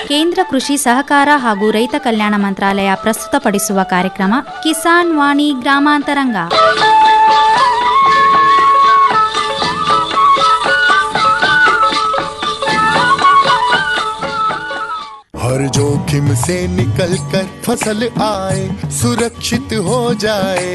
ಕೇಂದ್ರ ಕೃಷಿ ಸಹಕಾರ ಹಾಗೂ ರೈತ ಕಲ್ಯಾಣ ಮಂತ್ರಾಲಯ ಪ್ರಸ್ತುತಪಡಿಸುವ ಕಾರ್ಯಕ್ರಮ ಕಿಸಾನ್ ವಾಣಿ ಗ್ರಾಮಾಂತರಂಗ हर जोखिम से निकल कर फसल आए सुरक्षित हो जाए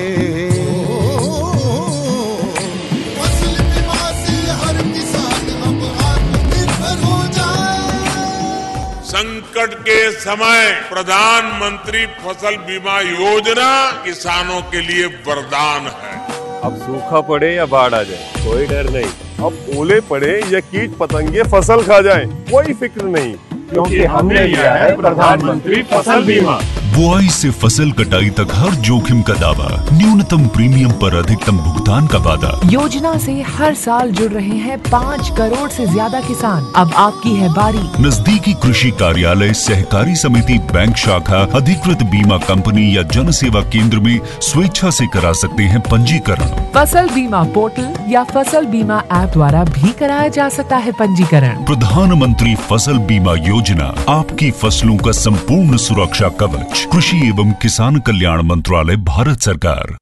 फसल बीमा से हर किसान अब आत्मनिर्भर हो जाए संकट के समय प्रधानमंत्री फसल बीमा योजना किसानों के लिए वरदान है अब सूखा पड़े या बाढ़ आ जाए कोई डर नहीं अब ओले पड़े या कीट पतंगे फसल खा जाए कोई फिक्र नहीं क्योंकि हमने लिया है प्रधानमंत्री फसल बीमा बुआई से फसल कटाई तक हर जोखिम का दावा न्यूनतम प्रीमियम पर अधिकतम भुगतान का वादा योजना से हर साल जुड़ रहे हैं पाँच करोड़ से ज्यादा किसान अब आपकी है बारी नजदीकी कृषि कार्यालय सहकारी समिति बैंक शाखा अधिकृत बीमा कंपनी या जन सेवा केंद्र में स्वेच्छा से करा सकते हैं पंजीकरण फसल बीमा पोर्टल या फसल बीमा ऐप द्वारा भी कराया जा सकता है पंजीकरण प्रधानमंत्री फसल बीमा योजना आपकी फसलों का संपूर्ण सुरक्षा कवच कृषि एवं किसान कल्याण मंत्रालय भारत सरकार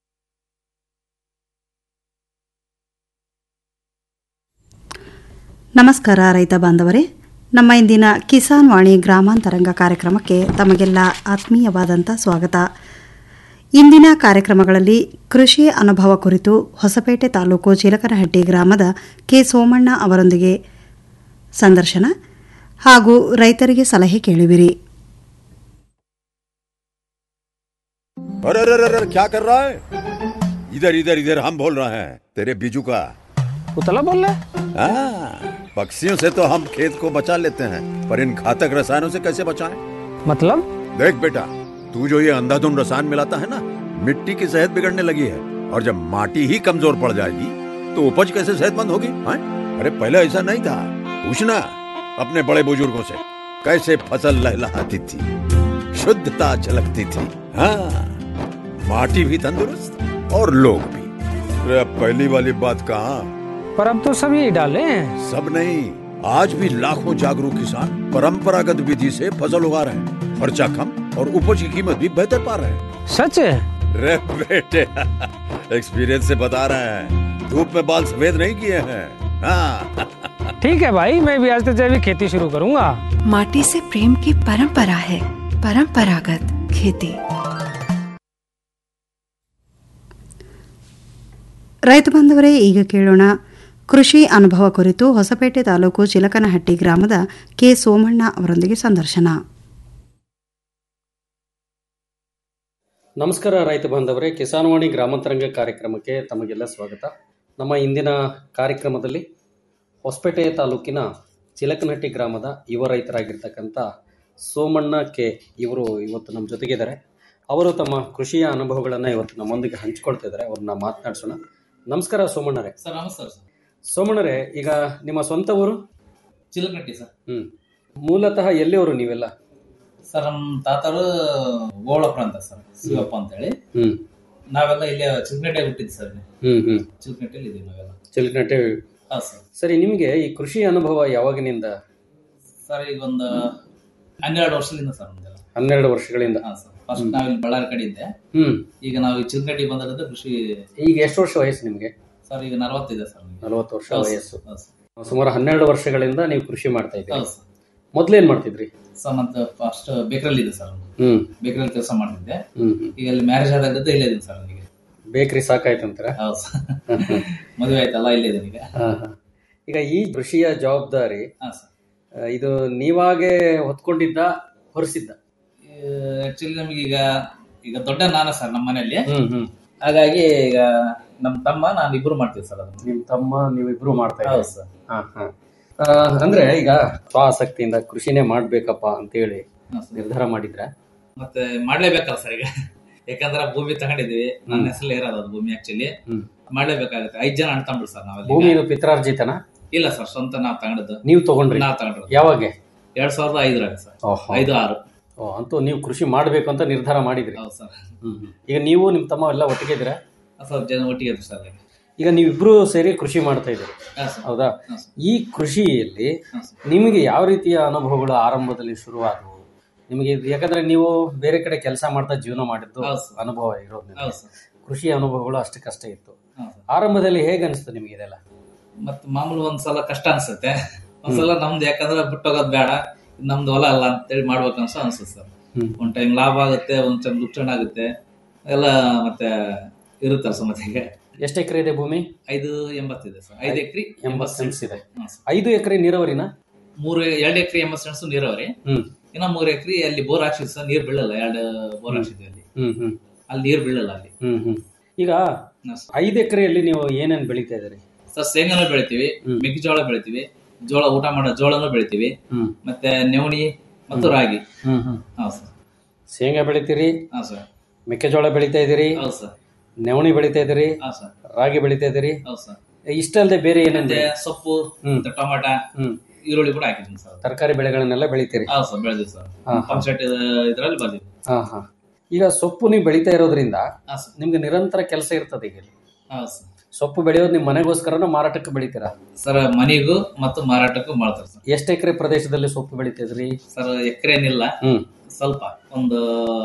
ನಮಸ್ಕಾರ ರೈತ ಬಾಂಧವರೇ ನಮ್ಮ ಇಂದಿನ ಕಿಸಾನ್ ವಾಣಿ ಗ್ರಾಮಾಂತರಂಗ ಕಾರ್ಯಕ್ರಮಕ್ಕೆ ತಮಗೆಲ್ಲ ಆತ್ಮೀಯವಾದಂಥ ಸ್ವಾಗತ ಇಂದಿನ ಕಾರ್ಯಕ್ರಮಗಳಲ್ಲಿ ಕೃಷಿ ಅನುಭವ ಕುರಿತು ಹೊಸಪೇಟೆ ತಾಲೂಕು ಚಿಲಕನಹಟ್ಟಿ ಗ್ರಾಮದ ಕೆ ಸೋಮಣ್ಣ ಅವರೊಂದಿಗೆ ಸಂದರ್ಶನ ಹಾಗೂ ರೈತರಿಗೆ ಸಲಹೆ ಕೇಳುವಿರಿ अरे अरे अरे अरे, क्या कर रहा है इधर इधर इधर हम बोल रहे हैं तेरे बीजू का उतला बोल रहा है हाँ, पक्षियों से तो हम खेत को बचा लेते हैं पर इन घातक रसायनों से कैसे बचाएं? मतलब देख बेटा तू जो ये अंधाधुंध रसायन मिलाता है ना मिट्टी की सेहत बिगड़ने लगी है और जब माटी ही कमजोर पड़ जाएगी तो उपज कैसे सेहतमंद होगी हाँ? अरे पहले ऐसा नहीं था पूछना अपने बड़े बुजुर्गों से कैसे फसल लहलहाती थी शुद्धता झलकती थी हाँ माटी भी तंदुरुस्त और लोग भी अरे अब पहली वाली बात कहाँ पर अब तो सब यही डाले हैं सब नहीं आज भी लाखों जागरूक किसान परंपरागत विधि से फसल उगा रहे हैं खर्चा कम और उपज की कीमत भी बेहतर पा रहे हैं सच है रे बेटे एक्सपीरियंस से बता रहे हैं धूप में बाल सफेद नहीं किए हैं हाँ ठीक है भाई मैं भी आज से जैविक खेती शुरू करूंगा माटी से प्रेम की परंपरा है परंपरागत खेती ರೈತ ಬಾಂಧವರೇ ಈಗ ಕೇಳೋಣ ಕೃಷಿ ಅನುಭವ ಕುರಿತು ಹೊಸಪೇಟೆ ತಾಲೂಕು ಚಿಲಕನಹಟ್ಟಿ ಗ್ರಾಮದ ಕೆ ಸೋಮಣ್ಣ ಅವರೊಂದಿಗೆ ಸಂದರ್ಶನ ನಮಸ್ಕಾರ ರೈತ ಬಾಂಧವರೇ ಕಿಸಾನ್ವಾಣಿ ಗ್ರಾಮಾಂತರಂಗ ಕಾರ್ಯಕ್ರಮಕ್ಕೆ ತಮಗೆಲ್ಲ ಸ್ವಾಗತ ನಮ್ಮ ಇಂದಿನ ಕಾರ್ಯಕ್ರಮದಲ್ಲಿ ಹೊಸಪೇಟೆ ತಾಲೂಕಿನ ಚಿಲಕನಹಟ್ಟಿ ಗ್ರಾಮದ ಯುವ ರೈತರಾಗಿರ್ತಕ್ಕಂಥ ಸೋಮಣ್ಣ ಕೆ ಇವರು ಇವತ್ತು ನಮ್ಮ ಜೊತೆಗಿದ್ದಾರೆ ಅವರು ತಮ್ಮ ಕೃಷಿಯ ಅನುಭವಗಳನ್ನು ಇವತ್ತು ನಮ್ಮೊಂದಿಗೆ ಹಂಚಿಕೊಳ್ತಾ ಇದ್ದಾರೆ ಅವ್ರನ್ನ ಮಾತನಾಡಿಸೋಣ ನಮಸ್ಕಾರ ಸೋಮಣ್ಣರೇ ಸರ್ ನಮಸ್ಕಾರ ಸರ್ ಸೋಮಣ್ಣರೇ ಈಗ ನಿಮ್ಮ ಸ್ವಂತ ಊರು ಚಿಲಕಟ್ಟಿ ಸರ್ ಹ್ಞೂ ಮೂಲತಃ ಎಲ್ಲಿಯವರು ನೀವೆಲ್ಲ ಸರ್ ನಮ್ಮ ತಾತರು ಗೋಳಪ್ಪ ಅಂತ ಸರ್ ಶಿವಪ್ಪ ಅಂತೇಳಿ ಹ್ಞೂ ನಾವೆಲ್ಲ ಇಲ್ಲೇ ಚಿಲ್ಕನಟ್ಟೆ ಹುಟ್ಟಿದ್ದು ಸರ್ ಹ್ಞೂ ಹ್ಞೂ ಚಿಲ್ಕನಟ್ಟೆಲಿ ಇದೀವಿ ನಾವೆಲ್ಲ ಚಿಲಕನಟ್ಟೆ ಹೌದು ಸರ್ ಸರಿ ನಿಮಗೆ ಈ ಕೃಷಿ ಅನುಭವ ಯಾವಾಗಿನಿಂದ ಸರ್ ಈಗ ಒಂದು ಹನ್ನೆರಡು ವರ್ಷದಿಂದ ಸರ್ ನಮ್ದೆಲ್ಲ ಹನ್ನೆರಡು ವರ್ಷಗಳಿಂದ ಹಾಂ ಸರ್ ಫಸ್ಟ್ ನಾವಿಲ್ಲಿ ಬಳ್ಳಾರಿ ಕಡೆ ಇದ್ದೆ ಹ್ಮ್ ಈಗ ನಾವು ಈ ಚಿಲ್ಕನಟ್ಟಿ ಬಂದಿರೋದು ಕೃಷಿ ಈಗ ಎಷ್ಟು ವರ್ಷ ವಯಸ್ಸು ನಿಮಗೆ ಸರ್ ಈಗ ನಲವತ್ತಿದೆ ಸರ್ ನಮ್ಗೆ. ನಲವತ್ತು ವರ್ಷ ಹೌದು ಸರ್, ವಯಸ್ಸು ಹೌದು ಸರ್. ಸುಮಾರು ಹನ್ನೆರಡು ವರ್ಷಗಳಿಂದ ನೀವು ಕೃಷಿ ಮಾಡ್ತಾ ಇದ್ದೀರಿ ಹೌದು ಸರ್ ಮೊದ್ಲೇನ್ ಮಾಡ್ತಿದ್ರಿ ಸರ್ ನಂದು ಫಸ್ಟ್ ಬೇಕರಲ್ಲಿ ಇದೆ ಸರ್ ಹ್ಮ್ ಬೇಕರಲ್ಲಿ ಕೆಲಸ ಮಾಡ್ತಿದ್ದೆ ಹ್ಮ್ ಹ್ಮ್. ಈಗ ಅಲ್ಲಿ ಮ್ಯಾರೇಜ್ ಆದಾಗದ್ದು ಇಲ್ಲೇ ಇದೀನಿ ಸರ್ ನನಗೆ ಬೇಕರಿ ಸಾಕಾಯ್ತಂತರ ಹೌದು ಸರ್ ಮದುವೆ ಆಯ್ತಲ್ಲ ಇಲ್ಲೇ ಇದೀನಿ ಈಗ ಈಗ ಈ ಕೃಷಿಯ ಜವಾಬ್ದಾರಿ ಹಾಂ ಸರ್ ಆ, ಇದು ನೀವಾಗೆ ಹೊತ್ಕೊಂಡಿದ್ದ ಹೊರಿಸಿದ್ದ ಆಕ್ಚುಲಿ ನಮಗೆ ಈಗ ಈಗ ದೊಡ್ಡ ನಾನ ಸರ್ ನಮ್ಮ ಮನೆಯಲ್ಲಿ ಹ್ಮ್ ಹ್ಮ್ ಹಾಗಾಗಿ ಈಗ ನಮ್ಮ ತಮ್ಮ ನಾನು ಇಬ್ರು ಮಾಡ್ತೀವಿ ಸರ್ ಅದನ್ನ ನಿಮ್ ತಮ್ಮ ನೀವಿಬ್ರು ಮಾಡ್ತಾ ಹೌದು ಇದ್ದೀರಿ ಸರ್ ಹಾ ಹಾ ಆ, ಅಂದ್ರೆ ಈಗ ಸ್ವಾಸಕ್ತಿಯಿಂದ ಕೃಷಿನೇ ಮಾಡ್ಬೇಕಪ್ಪ ಅಂತೇಳಿ ಹಾ, ಸರ್. ನಿರ್ಧಾರ ಮಾಡಿದ್ರೆ ಮತ್ತೆ ಮಾಡ್ಲೇಬೇಕಲ್ಲ ಸರ್ ಈಗ ಯಾಕಂದ್ರೆ ಭೂಮಿ ತಗೊಂಡಿದ್ವಿ ನನ್ನ ಹೆಸರಲ್ಲಿ ಇರೋದು ಅದು ಭೂಮಿ ಆಕ್ಚುಲಿ ಹ್ಮ್. ಮಾಡ್ಲೇಬೇಕಾಗುತ್ತೆ ಐದ್ ಜನ ಅಣ್ತಂಬ್ರು ಸರ್ ನಾವೆಲ್ಲ ಭೂಮಿ ಈಗ. ಇದು ಪಿತ್ರಾರ್ಜಿತನ ಇಲ್ಲ ಸರ್ ಸ್ವಂತ ನಾವು ತಗೊಂಡದ್ದು ನೀವು ತಗೊಂಡ್ರಿ ನಾವು ತಗೊಂಡ್ರು ಯಾವಾಗ ಎರಡ್ ಸಾವಿರದ ಐದರಾಗ ಸರ್ ಓಹೋ. ಐದು ಆರು ಓ, ಅಂತೂ ನೀವು ಕೃಷಿ ಮಾಡ್ಬೇಕು ಅಂತ ನಿರ್ಧಾರ ಮಾಡಿದ್ರಿ ಹೌದು ಸರ್ ಹ್ಮ್. ಈಗ ನೀವು ನಿಮ್ ತಮ್ಮ ಎಲ್ಲ ಒಟ್ಟಿಗೆ ಇದ್ದೀರಾ ಸ್ವಲ್ಪ ಜನ ಒಟ್ಟಿಗೆ ಇದ್ರು ಸರ್ ಈಗ. ಈಗ ನೀವಿಬ್ರು ಸೇರಿ ಕೃಷಿ ಮಾಡ್ತಾ ಇದ್ದೀರಿ ಹಾ, ಸರ್. ಹೌದಾ ಹಾ, ಸರ್. ಈ ಕೃಷಿಯಲ್ಲಿ ಹಾ, ಸರ್. ನಿಮಗೆ ಯಾವ ರೀತಿಯ ಅನುಭವಗಳು ಆರಂಭದಲ್ಲಿ ಶುರುವಾದವು ನಿಮಗೆ ಇದು ಯಾಕಂದ್ರೆ ನೀವು ಬೇರೆ ಕಡೆ ಕೆಲಸ ಮಾಡ್ತಾ ಜೀವನ ಮಾಡಿದ್ದು ಹೌದು ಸರ್. ಅನುಭವ ಇರೋದ್ರಿಂದ ಹೌದು ಸರ್. ಕೃಷಿ ಅನುಭವಗಳು ಅಷ್ಟಕ್ಕಷ್ಟೇ ಇತ್ತು ಹಾ, ಸರ್. ಆರಂಭದಲ್ಲಿ ಹೇಗೆ ಅನಿಸ್ತು ನಿಮಗೆ ಇದೆಲ್ಲ ಮತ್ ಮಾಮೂಲು ಒಂದ್ಸಲ ಕಷ್ಟ ಅನ್ಸುತ್ತೆ ಒಂದ್ಸಲ ನಮ್ದು ಯಾಕಂದ್ರೆ ಬಿಟ್ಟೋಗೋದ್ ಬೇಡ ಇದ್ ನಮ್ದು ಹೊಲ ಅಲ್ಲ ಅಂತೇಳಿ ಮಾಡ್ಬೇಕು ಅನ್ಸ ಅನ್ಸುತ್ತೆ ಸರ್ ಹ್ಮ್. ಒಂದ್ ಟೈಮ್ ಲಾಭ ಆಗುತ್ತೆ ಒಂದ್ ಟೈಮ್ ದುಕ್ಷಣ ಆಗುತ್ತೆ ಎಲ್ಲ ಮತ್ತೆ ಇರುತ್ತಲ್ಲ ಸಮತಿಗೆ ಎಷ್ಟು ಎಕರೆ ಇದೆ ಭೂಮಿ ಐದು ಎಂಬತ್ತಿದೆ ಸರ್ ಐದು ಎಕರೆ ಎಂಬತ್ತು ಸೆನ್ಸ್ ಇದೆ ಹಾ, ಸರ್. ಐದು ಎಕರೆ ನೀರಾವರಿನ ಮೂರು ಎರಡು ಎಕರೆ ಎಂಬತ್ತು ಸೆಣಸು ನೀರಾವರಿ ಹ್ಮ್ ಇನ್ನ ಮೂರು ಎಕರೆ ಅಲ್ಲಿ ಬೋರ್ ಹಾಕ್ಸಿದ್ ಸರ್ ನೀರ್ ಬೀಳಲ್ಲ ಎರಡು ಬೋರ್ ಹಾಕ್ಸಿದ್ವಿ ಅಲ್ಲಿ ಹ್ಮ್ ಹ್ಮ್ ಅಲ್ಲಿ ನೀರ್ ಬೀಳಲ್ಲ ಅಲ್ಲಿ ಹ್ಮ್ ಹ್ಮ್ ಈಗ ಹಾ, ಐದು ಎಕರೆಯಲ್ಲಿ ನೀವು ಏನೇನ್ ಬೆಳೀತಾ ಇದ್ದೀರಿ ಸರ್ ಶೇಂಗಾನು ಬೆಳಿತೀವಿ ಮೆಕ್ಕೆಜೋಳ ಬೆಳಿತೀವಿ ಜೋಳ ಊಟ ಮಾಡೋ ಜೋಳನು ಬೆಳಿತೀವಿ ಹ್ಮ್ ಮತ್ತೆ ನವಣಿ ಮತ್ತು ರಾಗಿ ಹ್ಮ್ ಹ್ಮ್ ಹಾ ಸರ್ ಶೇಂಗಾ ಬೆಳಿತೀರಿ ಹಾ ಸರ್ ಮೆಕ್ಕೆಜೋಳ ಬೆಳಿತಾ ಇದ್ದೀರಿ ಹೌದು ಸರ್ ನವಣಿ ಬೆಳಿತಾ ಇದ್ದೀರಿ ಹಾ ಸರ್ ರಾಗಿ ಬೆಳಿತಾ ಇದ್ದೀರಿ ಹೌದು ಸರ್ ಇಷ್ಟಲ್ಲದೆ ಬೇರೆ ಏನೇನ್ ಮತ್ತೆ ಬೆಳೆ- ಸೊಪ್ಪು ಹ್ಮ್. ಮತ್ತೆ ಟೊಮಾಟ ಹ್ಮ್ ಈರುಳ್ಳಿ ಕೂಡ ಹಾಕಿದ್ದೀನಿ ಸರ್ ತರಕಾರಿ ಬೆಳೆಗಳನ್ನೆಲ್ಲ ಬೆಳಿತೀರಿ ಹೌದು ಸರ್ ಬೆಳೆದಿವಿ ಸರ್ ಹಾ. ಪಂಪ್ ಸೆಟ್ ಇದ್ರಲ್ಲಿ ಬಂದಿದ್ವಿ ಹಾ ಹಾ ಈಗ ಸೊಪ್ಪು ನೀವು ಬೆಳಿತಾ ಇರೋದ್ರಿಂದ ಹಾ ಸರ್ ನಿಮ್ಗೆ ನಿರಂತರ ಕೆಲಸ ಇರ್ತದೆ ಈಗ ಇಲ್ಲಿ. ಹೌದು ಸರ್ ಸೊಪ್ಪು ಬೆಳೆಯೋದು ನಿಮ್ಮ ಮನೆಗೋಸ್ಕರನ ಮಾರಾಟಕ್ಕೆ ಬೆಳಿತೀರಾ ಸರ್ ಮನೆಗೂ ಮತ್ತು ಮಾರಾಟಕ್ಕೂ ಮಾಡ್ತಾರೆ ಸರ್ ಎಷ್ಟು ಎಕರೆ ಪ್ರದೇಶದಲ್ಲಿ ಸೊಪ್ಪು ಬೆಳಿತಿದ್ರಿ ಸರ್ ಎಕರೆನಿಲ್ಲ ಹ್ಮ್ ಸ್ವಲ್ಪ ಒಂದು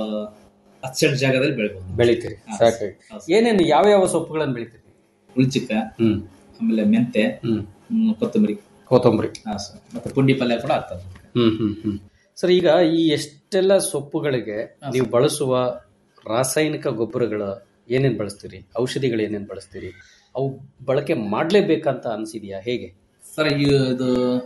ಹತ್ತು ಸೆಂಟ್ ಜಾಗದಲ್ಲಿ ಬೆಳಿಬೋದು ಬೆಳಿತೀರಿ ಹಾ, ಸಾಕಾಗಿ ಹೌದು. ಏನೇನು ಯಾವ ಯಾವ ಸೊಪ್ಪುಗಳನ್ನು ಬೆಳಿತೀರಿ ಉಳ್ಚಿಕ್ಕ ಹ್ಮ್ ಆಮೇಲೆ ಮೆಂತೆ ಹ್ಮ್ ಹ್ಮ್, ಕೊತ್ತಂಬರಿ ಕೊತ್ತಂಬರಿ ಹಾ ಸರ್ ಮತ್ತೆ ಪುಂಡಿ ಪಲ್ಯ ಕೂಡ ಆಗ್ತದೆ ಹ್ಮ್ ಹ್ಮ್ ಹ್ಮ್ ಸರ್ ಈಗ ಈ ಎಷ್ಟೆಲ್ಲ ಸೊಪ್ಪುಗಳಿಗೆ ನೀವು ಬಳಸುವ ರಾಸಾಯನಿಕ ಗೊಬ್ಬರಗಳ ಏನೇನ್ ಬಳಸ್ತೀರಿ ಔಷಧಿಗಳು ಏನೇನ್ ಬಳಸ್ತೀರಿ ಅವು ಬಳಕೆ ಮಾಡ್ಲೇಬೇಕಂತ ಅನ್ಸಿದ್ಯಾ ಹೇಗೆ ಸರ್ ಈ ಇದು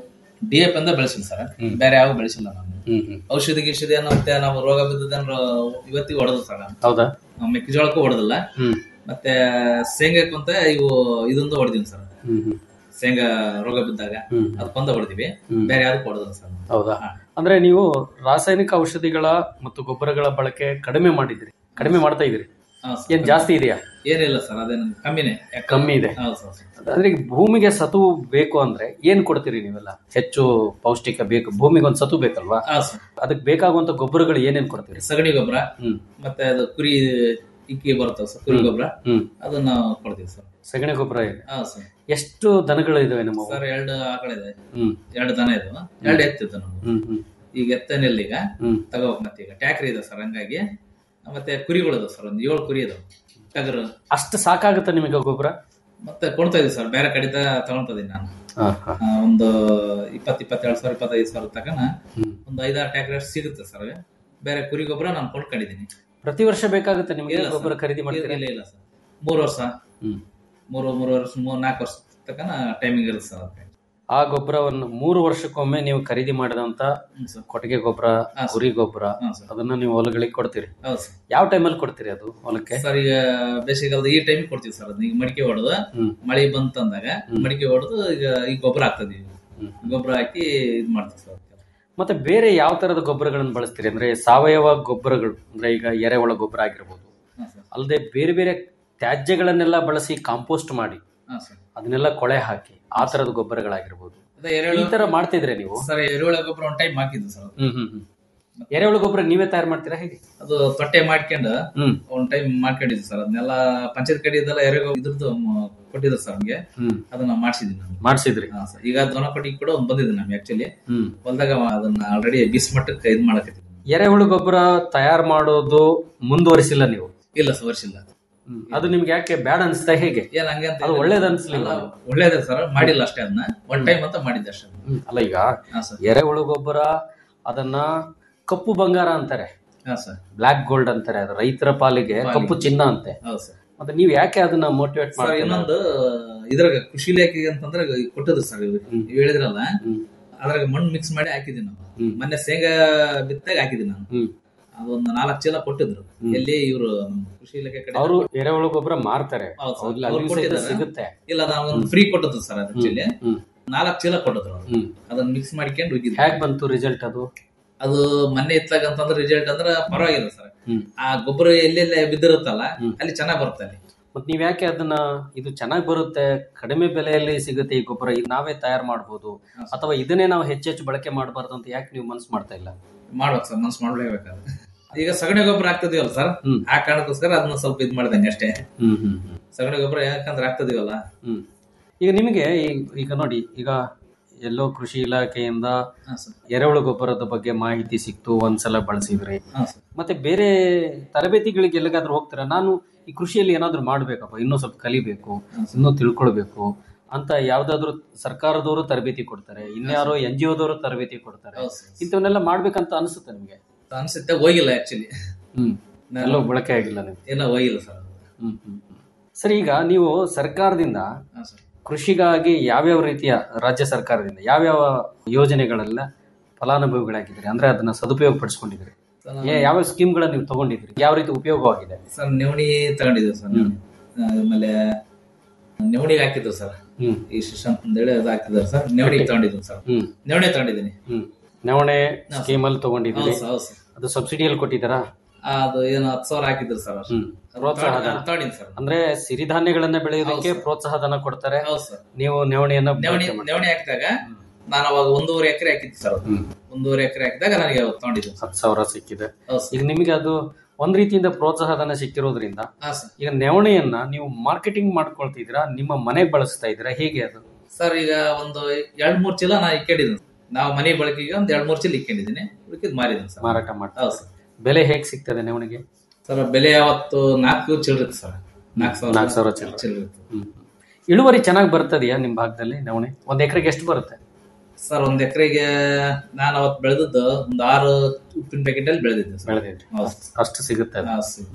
ಡಿ ಎಫ್ ಅಂತ ಬೆಳೆಸಿಲ್ಲ ಸರ್ ಹ್ಮ್. ಬೇರೆ ಯಾವ ಬೆಳೆಸಿಲ್ಲ ನಾನು ಹ್ಮ್ ಹ್ಮ್ ಔಷಧಿ ಗಿಷಧಿ ಅನ್ನೋ ಮತ್ತೆ ನಾವು ರೋಗ ಬಿದ್ದದನ್ನ ಇವತ್ತಿಗೆ ಹೊಡೆದು ಸರ್ ನಾನು ಹೌದಾ ನಾವು ಮೆಕ್ಕೆಜೋಳಕ್ಕೂ ಹೊಡೆದಿಲ್ಲ ಹ್ಮ್ ಮತ್ತೆ ಶೇಂಗಾಕ್ಕೂ ಅಂತ ಇವು ಇದೊಂದು ಹೊಡೆದಿನಿ ಸರ್ ಹ್ಮ್ ಹ್ಮ್ ಶೇಂಗಾ ರೋಗ ಬಿದ್ದಾಗ ಹ್ಮ್. ಅದಕ್ಕೊಂದ ಹೊಡೆದಿವಿ ಹ್ಮ್. ಬೇರೆ ಯಾವ್ದಕ್ಕೂ ಹೊಡೆದಿಲ್ಲ ಸರ್ ಹೌದಾ ಹಾ. ಅಂದ್ರೆ ನೀವು ರಾಸಾಯನಿಕ ಔಷಧಿಗಳ ಮತ್ತು ಗೊಬ್ಬರಗಳ ಬಳಕೆ ಕಡಿಮೆ ಮಾಡಿದ್ರಿ ಕಡಿಮೆ ಮಾಡ್ತಾ ಇದ್ರಿ ಹಾ, ಸರ್. ಏನ್ ಜಾಸ್ತಿ ಇದೆಯಾ ಏನಿಲ್ಲ ಸರ್ ಅದೇನು ಕಮ್ಮಿನೇ ಯಾಕೆ- ಕಮ್ಮಿ ಇದೆ ಹೌದು ಸರ್ ಅಂದ್ರೆ ಈಗ ಭೂಮಿಗೆ ಸತು ಬೇಕು ಅಂದ್ರೆ ಏನ್ ಕೊಡ್ತೀರಿ ನೀವೆಲ್ಲ ಹೆಚ್ಚು ಪೌಷ್ಟಿಕ ಬೇಕು ಭೂಮಿಗೆ ಒಂದು ಸತು ಬೇಕಲ್ವಾ ಹಾ ಸರ್ ಅದಕ್ಕೆ ಬೇಕಾಗುವಂತ ಗೊಬ್ಬರಗಳು ಏನೇನ್ ಕೊಡ್ತೀರಿ ಸಗಣಿ ಗೊಬ್ಬರ ಹ್ಮ್ ಮತ್ತೆ ಅದು ಕುರಿ ಇಕ್ಕಿ ಬರ್ತವೆ ಸರ್ ಕುರಿ ಗೊಬ್ಬರ ಹ್ಮ್ ಅದನ್ನ ಕೊಡ್ತೀವಿ ಸರ್ ಸಗಣಿ ಗೊಬ್ಬರ ಇದೆ ಹಾ ಸರ್ ಎಷ್ಟು ದನಗಳು ಇದಾವೆ ನಮ್ಮ ಸರ್ ಎರಡು ಆಕಳಿದೆ ಹ್ಮ್ ಎರಡು ದನ ಇದಾವ ಎರಡು ಎತ್ತಿತ್ತು ನಮ್ದು ಹ್ಮ್ ಹ್ಮ್ ಈಗ ಎತ್ತನಿಲ್ಲ ಈಗ ಹ್ಮ್ ತಗೋಕ್ ಮತ್ತೆ ಈಗ ಟ್ಯಾಕ್ರಿ ಇದೆ ಸರ್ ಹಂಗಾಗಿ ಮತ್ತೆ ಕುರಿಗಳು ಇದಾವೆ ಸರ್ ಒಂದು ಏಳು ಕುರಿ ಇದಾವೆ ಟಗರು ಅಷ್ಟು ಸಾಕಾಗುತ್ತ ನಿಮಗೆ ಗೊಬ್ಬರ ಮತ್ತೆ ಕೊಡ್ತಾ ಇದ್ದೀವಿ ಸರ್ ಬೇರೆ ಕಡೆಯಿಂದ ತಗೊಳ್ತಾ ಇದೀನಿ ನಾನು ಹಾ, ಹಾ. ಆ, ಒಂದು ಇಪ್ಪತ್ ಇಪ್ಪತ್ತೆರಡು ಸಾವಿರ ಇಪ್ಪತ್ತೈದು ಸಾವಿರ ತಕನ ಹ್ಮ್. ಒಂದು ಐದಾರು ಟ್ಯಾಕ್ರಿ ಅಷ್ಟು ಸಿಗುತ್ತೆ ಸರ್ ಬೇರೆ ಕುರಿ ಗೊಬ್ಬರ ನಾನು ಕೊಂಡ್ಕೊಂಡಿದ್ದೀನಿ ಪ್ರತಿ ವರ್ಷ ಬೇಕಾಗುತ್ತೆ ನಿಮಗೆ ಇಲ್ಲ ಗೊಬ್ಬರ ಸರ್. ಖರೀದಿ ಇಲ್ಲ ಮಾಡ್ತೀರಾ ಇಲ್ಲ, ಇಲ್ಲ ಸರ್ ಮೂರು ವರ್ಷ ಹ್ಮ್ ಮೂರು ಮೂರು ವರ್ಷ ಮೂರು ನಾಲ್ಕು ವರ್ಷ ತಕನ ಟೈಮಿಂಗ್ ಇರುತ್ತೆ ಸರ್ ಅದಕ್ಕೆ ಆ ಗೊಬ್ಬರವನ್ನು ಮೂರು ವರ್ಷಕ್ಕೊಮ್ಮೆ ನೀವು ಖರೀದಿ ಮಾಡಿದಂತ ಹ್ಮ್ ಸರ್ ಕೊಟ್ಟಿಗೆ ಗೊಬ್ಬರ ಹಾ, ಸರ್. ಕುರಿ ಗೊಬ್ಬರ ಹಾ, ಸರ್. ಅದನ್ನ ನೀವು ಹೊಲಗಳಿಗೆ ಕೊಡ್ತೀರಿ ಹೌದು ಸರ್ ಯಾವ ಟೈಮಲ್ಲಿ ಕೊಡ್ತೀರಿ ಅದು ಹೊಲಕ್ಕೆ ಸರ್ ಈಗ ಬೇಸಿಗೆಗಾಲದ ಈ ಟೈಮಿಗೆ ಕೊಡ್ತೀವಿ ಸರ್ ಅದನ್ನ ಈಗ ಮಡಿಕೆ ಹೊಡೆದು ಹ್ಮ್. ಮಳೆ ಬಂತಂದಾಗ ಮಡಿಕೆ ಹೊಡೆದು ಈಗ ಈ ಗೊಬ್ಬರ ಹಾಕ್ತದೀವಿ ಹ್ಮ್. ಗೊಬ್ಬರ ಹಾಕಿ ಇದು ಮಾಡ್ತೀವಿ ಸರ್ ಮತ್ತೆ ಬೇರೆ ಯಾವ ತರದ ಗೊಬ್ಬರಗಳನ್ನು ಬಳಸ್ತೀರಿ ಅಂದ್ರೆ ಸಾವಯವ ಗೊಬ್ಬರಗಳು ಅಂದ್ರೆ ಈಗ ಎರೆಹುಳ ಗೊಬ್ಬರ ಆಗಿರ್ಬೋದು ಹಾಂ ಸರ್ ಅಲ್ಲದೆ ಬೇರೆ ಬೇರೆ ತ್ಯಾಜ್ಯಗಳನ್ನೆಲ್ಲ ಬಳಸಿ ಕಾಂಪೋಸ್ಟ್ ಮಾಡಿ ಹಾಂ ಸರ್ ಅದನ್ನೆಲ್ಲ ಕೊಳೆ ಹಾಕಿ ಆ ತರದ ಗೊಬ್ಬರಗಳಾಗಿರ್ಬೋದು ಅದೇ ಈ ಎರೆಹುಳ ತರ ಮಾಡ್ತಿದ್ರೆ ನೀವು ಸರ್ ಎರೆಹುಳ ಗೊಬ್ಬರ ಒಂದು ಟೈಮ್ ಹಾಕಿದ್ದು ಸರ್ ಅದು. ಹ್ಮ್ ಹ್ಮ್ ಹ್ಮ್ ಎರೆಹುಳ ಗೊಬ್ಬರ ನೀವೇ ತಯಾರು ಮಾಡ್ತೀರಾ ಹೇಗೆ ಅದು ತೊಟ್ಟೆ ಮಾಡ್ಕೊಂಡು ಹ್ಮ್ ಒಂದ್ ಟೈಮ್ ಮಾಡ್ಕೊಂಡಿದ್ವಿ ಸರ್ ಅದನ್ನೆಲ್ಲ ಪಂಚಾಯತ್ ಕಡೆದೆಲ್ಲ ಎರೆಗೋ ಇದ್ರದ್ದು ಮ- ಕೊಟ್ಟಿದ್ರು ಸರ್ ನಮ್ಗೆ ಹ್ಮ್ ಅದನ್ನ ಮಾಡಿಸಿದ್ವಿ ನಾನು ಮಾಡ್ಸಿದ್ರಿ ಹಾ ಸರ್ ಈಗ ದೊನ ಕೊಟ್ಟಿಗೆ ಕೂಡ ಒಂದು ಬಂದಿದೆ ನಮ್ಗೆ ಆಕ್ಚುಲಿ ಹ್ಮ್ ಹೊಲ್ದಾಗ ಅದನ್ನ ಆಲ್ರೆಡಿ ಬಿಸ್ ಮಟ್ಟಕ್ಕೆ ಇದು ಮಾಡಕತ್ತಿದ್ವಿ ಎರೆಹುಳು ಗೊಬ್ಬರ ತಯಾರು ಮಾಡೋದು ಮುಂದುವರಿಸಿಲ್ಲ ನೀವು ಇಲ್ಲ ಸರ್ ವರ್ಷಿಲ್ಲ ಹ್ಮ್. ಅದು ನಿಮ್ಗೆ ಯಾಕೆ ಬ್ಯಾಡ್ ಅನ್ಸ್ತಾ ಹೇಗೆ ಏನ್ ಹಂಗೆ ಅಂತ ಅದು ಇಲ್ಲ. ಒಳ್ಳೇದ್ ಅನ್ಸ್ಲಿಲ್ಲ ಅಲ್ಲ, ಒಳ್ಳೇದೇ ಸರ್ ಮಾಡಿಲ್ಲ ಅಷ್ಟೇ ಅದನ್ನ ಒನ್ ಟೈಮ್ ಅಂತ ಮಾಡಿದ್ದೆ ಅಷ್ಟೇ ಹ್ಮ್. ಅಲ್ಲ ಈಗ ಹಾ ಸರ್ ಎರೆಹುಳು ಗೊಬ್ಬರ ಅದನ್ನ ಕಪ್ಪು ಬಂಗಾರ ಅಂತಾರೆ ಹಾ ಸರ್ ಬ್ಲಾಕ್ ಗೋಲ್ಡ್ ಅಂತಾರೆ ಅದು ರೈತರ ಪಾಲಿಗೆ ಪಾಲಿಗೆ. ಕಪ್ಪು ಚಿನ್ನ ಅಂತೆ ಹೌದು ಸರ್ ಮತ್ತೆ ನೀವ್ ಯಾಕೆ ಅದನ್ನ ಮೋಟಿವೇಟ್ ಸರ್ ಮಾಡ್ತೀರಾ ಇನ್ನೊಂದು ಇದ್ರಾಗ ಕೃಷಿ ಇಲಾಖೆಗೆ ಅಂತಂದ್ರೆ ಕೊಟ್ಟಿದ್ರು ಸರ್ ಇವ್ರು ಹ್ಮ್. ಇವ್ ಹೇಳಿದ್ರಲ್ಲ ಹ್ಮ್. ಅದ್ರಾಗ ಮಣ್ಣು ಮಿಕ್ಸ್ ಮಾಡಿ ಹಾಕಿದೀನಿ ನಾವು ಹ್ಮ್. ಮೊನ್ನೆ ಶೇಂಗಾ ಬಿತ್ತಾಗ ಹಾಕಿದೀನಿ ನಾನು ಹ್ಮ್. ಅದೊಂದು ನಾಲ್ಕು ಚೀಲ ಕೊಟ್ಟಿದ್ರು ಎಲ್ಲಿ ಇವರು ಕೃಷಿ ಇಲಾಖೆ ಕಡೆ ಅವರು ಎರೆಹುಳು ಗೊಬ್ಬರ ಮಾರ್ತಾರೆ ಹೌದು ಸರ್. ಹೌದಿಲ್ಲ, ಅವ್ರು ಅಲ್ಲಿಯೂ ಸಹಿತ ಕೊಟ್ಟಿದ್ದಾರೆ. ಸಿಗುತ್ತೆ ಇಲ್ಲ ನಾವು ಒಂದು ಫ್ರೀ ಕೊಟ್ಟದ್ದು ಸರ್ ಅದು ಆಕ್ಚುಲಿ ಹ್ಮ್ ನಾಲ್ಕು ಚೀಲ ಕೊಟ್ಟಿದ್ರು ಅವ್ರು. ಹ್ಮ್ ಅದನ್ನ ಮಿಕ್ಸ್ ಮಾಡ್ಕೊಂಡು ಹೋಗಿದ್ವಿ ಹೇಗ್ ಬಂತು ರಿಸಲ್ಟ್ ಅದು ಅದು ಮೊನ್ನೆ ಇತ್ತಾಗ ಅಂತಂದ್ರೆ ರಿಸಲ್ಟ್ ಅಂದ್ರೆ ಪರವಾಗಿಲ್ಲ ಸರ್ ಹ್ಮ್. ಆ ಗೊಬ್ಬರ ಎಲ್ಲೆಲ್ಲ ಬಿದ್ದಿರುತ್ತಲ್ಲ ಹ್ಮ್. ಅಲ್ಲಿ ಚೆನ್ನಾಗ್ ಬರುತ್ತೆ ಅಲ್ಲಿ ಮತ್ ನೀವ್ ಯಾಕೆ ಅದನ್ನ ಇದು ಚೆನ್ನಾಗಿ ಬರುತ್ತೆ ಕಡಿಮೆ ಬೆಲೆಯಲ್ಲಿ ಸಿಗುತ್ತೆ ಈ ಗೊಬ್ಬರ ಇದು ನಾವೇ ತಯಾರು ಮಾಡ್ಬೋದು ಹಾ, ಸರ್. ಅಥವಾ ಇದನ್ನೇ ನಾವು ಹೆಚ್ಚೆಚ್ಚು ಬಳಕೆ ಮಾಡಬಾರ್ದು ಅಂತ ಯಾಕೆ ನೀವು ಮನ್ಸು ಮಾಡ್ತಾ ಇಲ್ಲ ಮಾಡ್ಬೇಕು ಸರ್ ಮನ್ಸು ಮಾಡ್ಲೇಬೇಕಾದ್ರೆ ಈಗ ಸಗಣಿ ಗೊಬ್ಬರ ಹಾಕ್ತಿದೀವಲ್ಲ ಸರ್ ಹ್ಮ್. ಆ ಕಾರಣಕ್ಕೋಸ್ಕರ ಅದನ್ನ ಸ್ವಲ್ಪ ಇದ್ ಮಾಡ್ದಂಗೆ ಅಷ್ಟೇ ಹ್ಮ್ ಹ್ಮ್ ಹ್ಮ್ ಸಗಣಿ ಗೊಬ್ಬರ ಯಾಕಂದ್ರೆ ಹಾಕ್ತದೀವಲ್ಲ ಹ್ಮ್ ಈಗ ನಿಮಗೆ ಈ- ಈಗ ನೋಡಿ ಈಗ ಎಲ್ಲೋ ಕೃಷಿ ಇಲಾಖೆಯಿಂದ ಹಾ ಸರ್ ಎರೆಹುಳು ಗೊಬ್ಬರದ ಬಗ್ಗೆ ಮಾಹಿತಿ ಸಿಕ್ತು ಒಂದ್ಸಲ ಬಳಸಿದ್ರಿ ಹಾ ಸರ್ ಮತ್ತೆ ಬೇರೆ ತರಬೇತಿಗಳಿಗೆ ಎಲ್ಲಿಗಾದ್ರೂ ಹೋಗ್ತೀರಾ ನಾನು ಈ ಕೃಷಿಯಲ್ಲಿ ಏನಾದ್ರೂ ಮಾಡ್ಬೇಕಪ್ಪ ಇನ್ನೂ ಸ್ವಲ್ಪ ಕಲಿಬೇಕು ಇನ್ನೂ ತಿಳ್ಕೊಳ್ಬೇಕು ಅಂತ ಯಾವ್ದಾದ್ರು ಸರ್ಕಾರದವರು ತರಬೇತಿ ಕೊಡ್ತಾರೆ ಇನ್ಯಾರೋ ಎನ್ ಜಿ ಒದವರು ತರಬೇತಿ ಕೊಡ್ತಾರೆ ಹೌದು ಸರ್. ಇಂಥವನ್ನೆಲ್ಲ ಮಾಡ್ಬೇಕಂತ ಅನಿಸುತ್ತೆ ನಿಮ್ಗೆ ಅನ್ಸುತ್ತೆ ಹೋಗಿಲ್ಲ ಆಕ್ಚುಲಿ ಹ್ಮ್ ಎಲ್ಲೋ ಬಳಕೆ ಆಗಿಲ್ಲ ನಿಮ್ಗೆ ಏನೋ ಹೋಗಿಲ್ಲ ಸರ್ ಹ್ಮ್ ಹ್ಮ್ ಹ್ಮ್. ಸರಿ ಈಗ ನೀವು ಸರ್ಕಾರದಿಂದ ಹಾ ಸರ್ ಕೃಷಿಗಾಗಿ ಯಾವ್ಯಾವ ರೀತಿಯ ರಾಜ್ಯ ಸರ್ಕಾರದಿಂದ ಯಾವ್ಯಾವ ಯೋಜನೆಗಳೆಲ್ಲ ಫಲಾನುಭವಿಗಳಾಗಿದ್ದೀರಿ ಅಂದ್ರೆ ಅದನ್ನ ಸದುಪಯೋಗ ಪಡಿಸ್ಕೊಂಡಿದ್ದೀರಿ ಸರ್, ಏ- ಯಾವ ಸ್ಕೀಮ್ಗಳನ್ನ ನೀವು ತಗೊಂಡಿದ್ದೀರಿ ಯಾವ ರೀತಿ ಉಪಯೋಗವಾಗಿದೆ ಸರ್ ನೆವಣಿ ತಗೊಂಡಿದ್ದೀವಿ ಸರ್ ಹ್ಮ್. ಆಮೇಲೆ ನೆವಣಿಗೆ ಹಾಕಿದ್ರು ಸರ್ ಹ್ಮ್ ಈ ಸುಶಾಂತ್ ಅಂತೇಳಿ ಅದು ಹಾಕಿದ್ರು ಸರ್ ನೆವಣಿಗೆ ತಗೊಂಡಿದ್ದೀನಿ ಸರ್ ಹ್ಮ್ ನೆವಣಿ ತಗೊಂಡಿದ್ದೀನಿ ಹ್ಮ್ ನವಣೆ ಸ್ಕೀಮಲ್ಲಿ ತಗೊಂಡಿದ್ದೀರಿ ಹೌದು ಸರ್ ಹೌದು ಸರ್ ಅದು ಸಬ್ಸಿಡಿಯಲ್ಲಿ ಕೊಟ್ಟಿದ್ದಾರಾ ಅದು ಏನು ಹತ್ತು ಸಾವಿರ ಹಾಕಿದ್ರು ಸರ್ ಅವ್ರು. ಹ್ಮ್ ಪ್ರೋತ್ಸಾಹ ಧನ. ತಗೊಂಡಿದ್ದೀನಿ ಸರ್ ಅಂದ್ರೆ ಸಿರಿಧಾನ್ಯಗಳನ್ನ ಬೆಳೆಯೋದಕ್ಕೆ ಪ್ರೋತ್ಸಾಹ ಧನ ಕೊಡ್ತಾರೆ ಹೌದು ಸರ್ ನೀವು ನವಣೆಯನ್ನ ನೆವಣಿ ಬಳಕೆ ಮಾಡಿ- ನೆವಣಿ ಹಾಕಿದಾಗ ನಾನು ಅವಾಗ ಒಂದೂವರೆ ಎಕರೆ ಹಾಕಿದ್ದೆ ಸರ್ ಅದು. ಹ್ಮ್ ಒಂದೂವರೆ ಎಕರೆ ಹಾಕಿದಾಗ ನನಗೆ ಅವತ್ತು ತಗೊಂಡಿದ್ದೀನಿ ಸರ್ ಹತ್ತು ಸಾವಿರ ಸಿಕ್ಕಿದೆ ಹೌದು ಸರ್ ಈಗ ನಿಮಗೆ ಅದು ಒಂದ್ ರೀತಿಯಿಂದ ಪ್ರೋತ್ಸಾಹ ಧನ ಸಿಕ್ಕಿರೋದ್ರಿಂದ ಹಾ ಸರ್ ಈಗ ನೆವಣೆಯನ್ನ ನೀವು ಮಾರ್ಕೆಟಿಂಗ್ ಮಾಡ್ಕೊಳ್ತಿದ್ದೀರಾ ನಿಮ್ಮ ಮನೆಗೆ ಬಳಸ್ತಾ ಇದ್ದೀರಾ ಹೇಗೆ ಅದು ಸರ್ ಈಗ ಒಂದು ಎರಡ್ ಮೂರ್ ಚೀಲ ನಾ ಇಕ್ಕೊಂಡಿದ್ದೀನಿ ನಾವು ಮನೆ ಬಳಕೆಗೆ ಒಂದ್ ಎರಡ್ ಮೂರ್ ಚೀಲ ಇಕ್ಕೊಂಡಿದ್ದೀನಿ ಉಳಿಕಿದ್ ಮಾರಿದ್ದೀನಿ ಸರ್ ಮಾರಾಟ ಮಾಡ್ತಾ ಹೌದು ಸರ್ ಬೆಲೆ ಹೇಗೆ ಸಿಗ್ತದೆ ನೆವಣಿಗೆ ಸರ್ ಬೆಲೆ ಅವತ್ತು ನಾಲ್ಕು ಚಿಲ್ಲರಿತ್ತು ಸರ್ ನಾಲ್ಕು ಸಾವಿರ ನಾಲ್ಕು ಸಾವಿರ ಚಿಲ್ಲರೆ. ಚಿಲ್ಲರಿತ್ತು ಹ್ಮ್. ಇಳುವರಿ ಚೆನ್ನಾಗಿ ಬರ್ತದೆಯಾ ನಿಮ್ ಭಾಗದಲ್ಲಿ ನವಣೆ ಒಂದ್ ಎಕರೆಗೆ ಎಷ್ಟು ಬರುತ್ತೆ ಸರ್ ಒಂದ್ ಎಕರೆಗೆ ನಾನು ಅವತ್ತು ಬೆಳೆದದ್ದು ಒಂದು ಆರು ಉಪ್ಪಿನ ಪ್ಯಾಕೆಟ್ ಅಲ್ಲಿ ಬೆಳೆದಿದ್ದೆ ಸರ್ ಬೆಳೆದಿದ್ರಿ ಹೌದು. ಅಷ್ಟು ಸಿಗುತ್ತೆ ಅದು. ಹಾ, ಸರ್.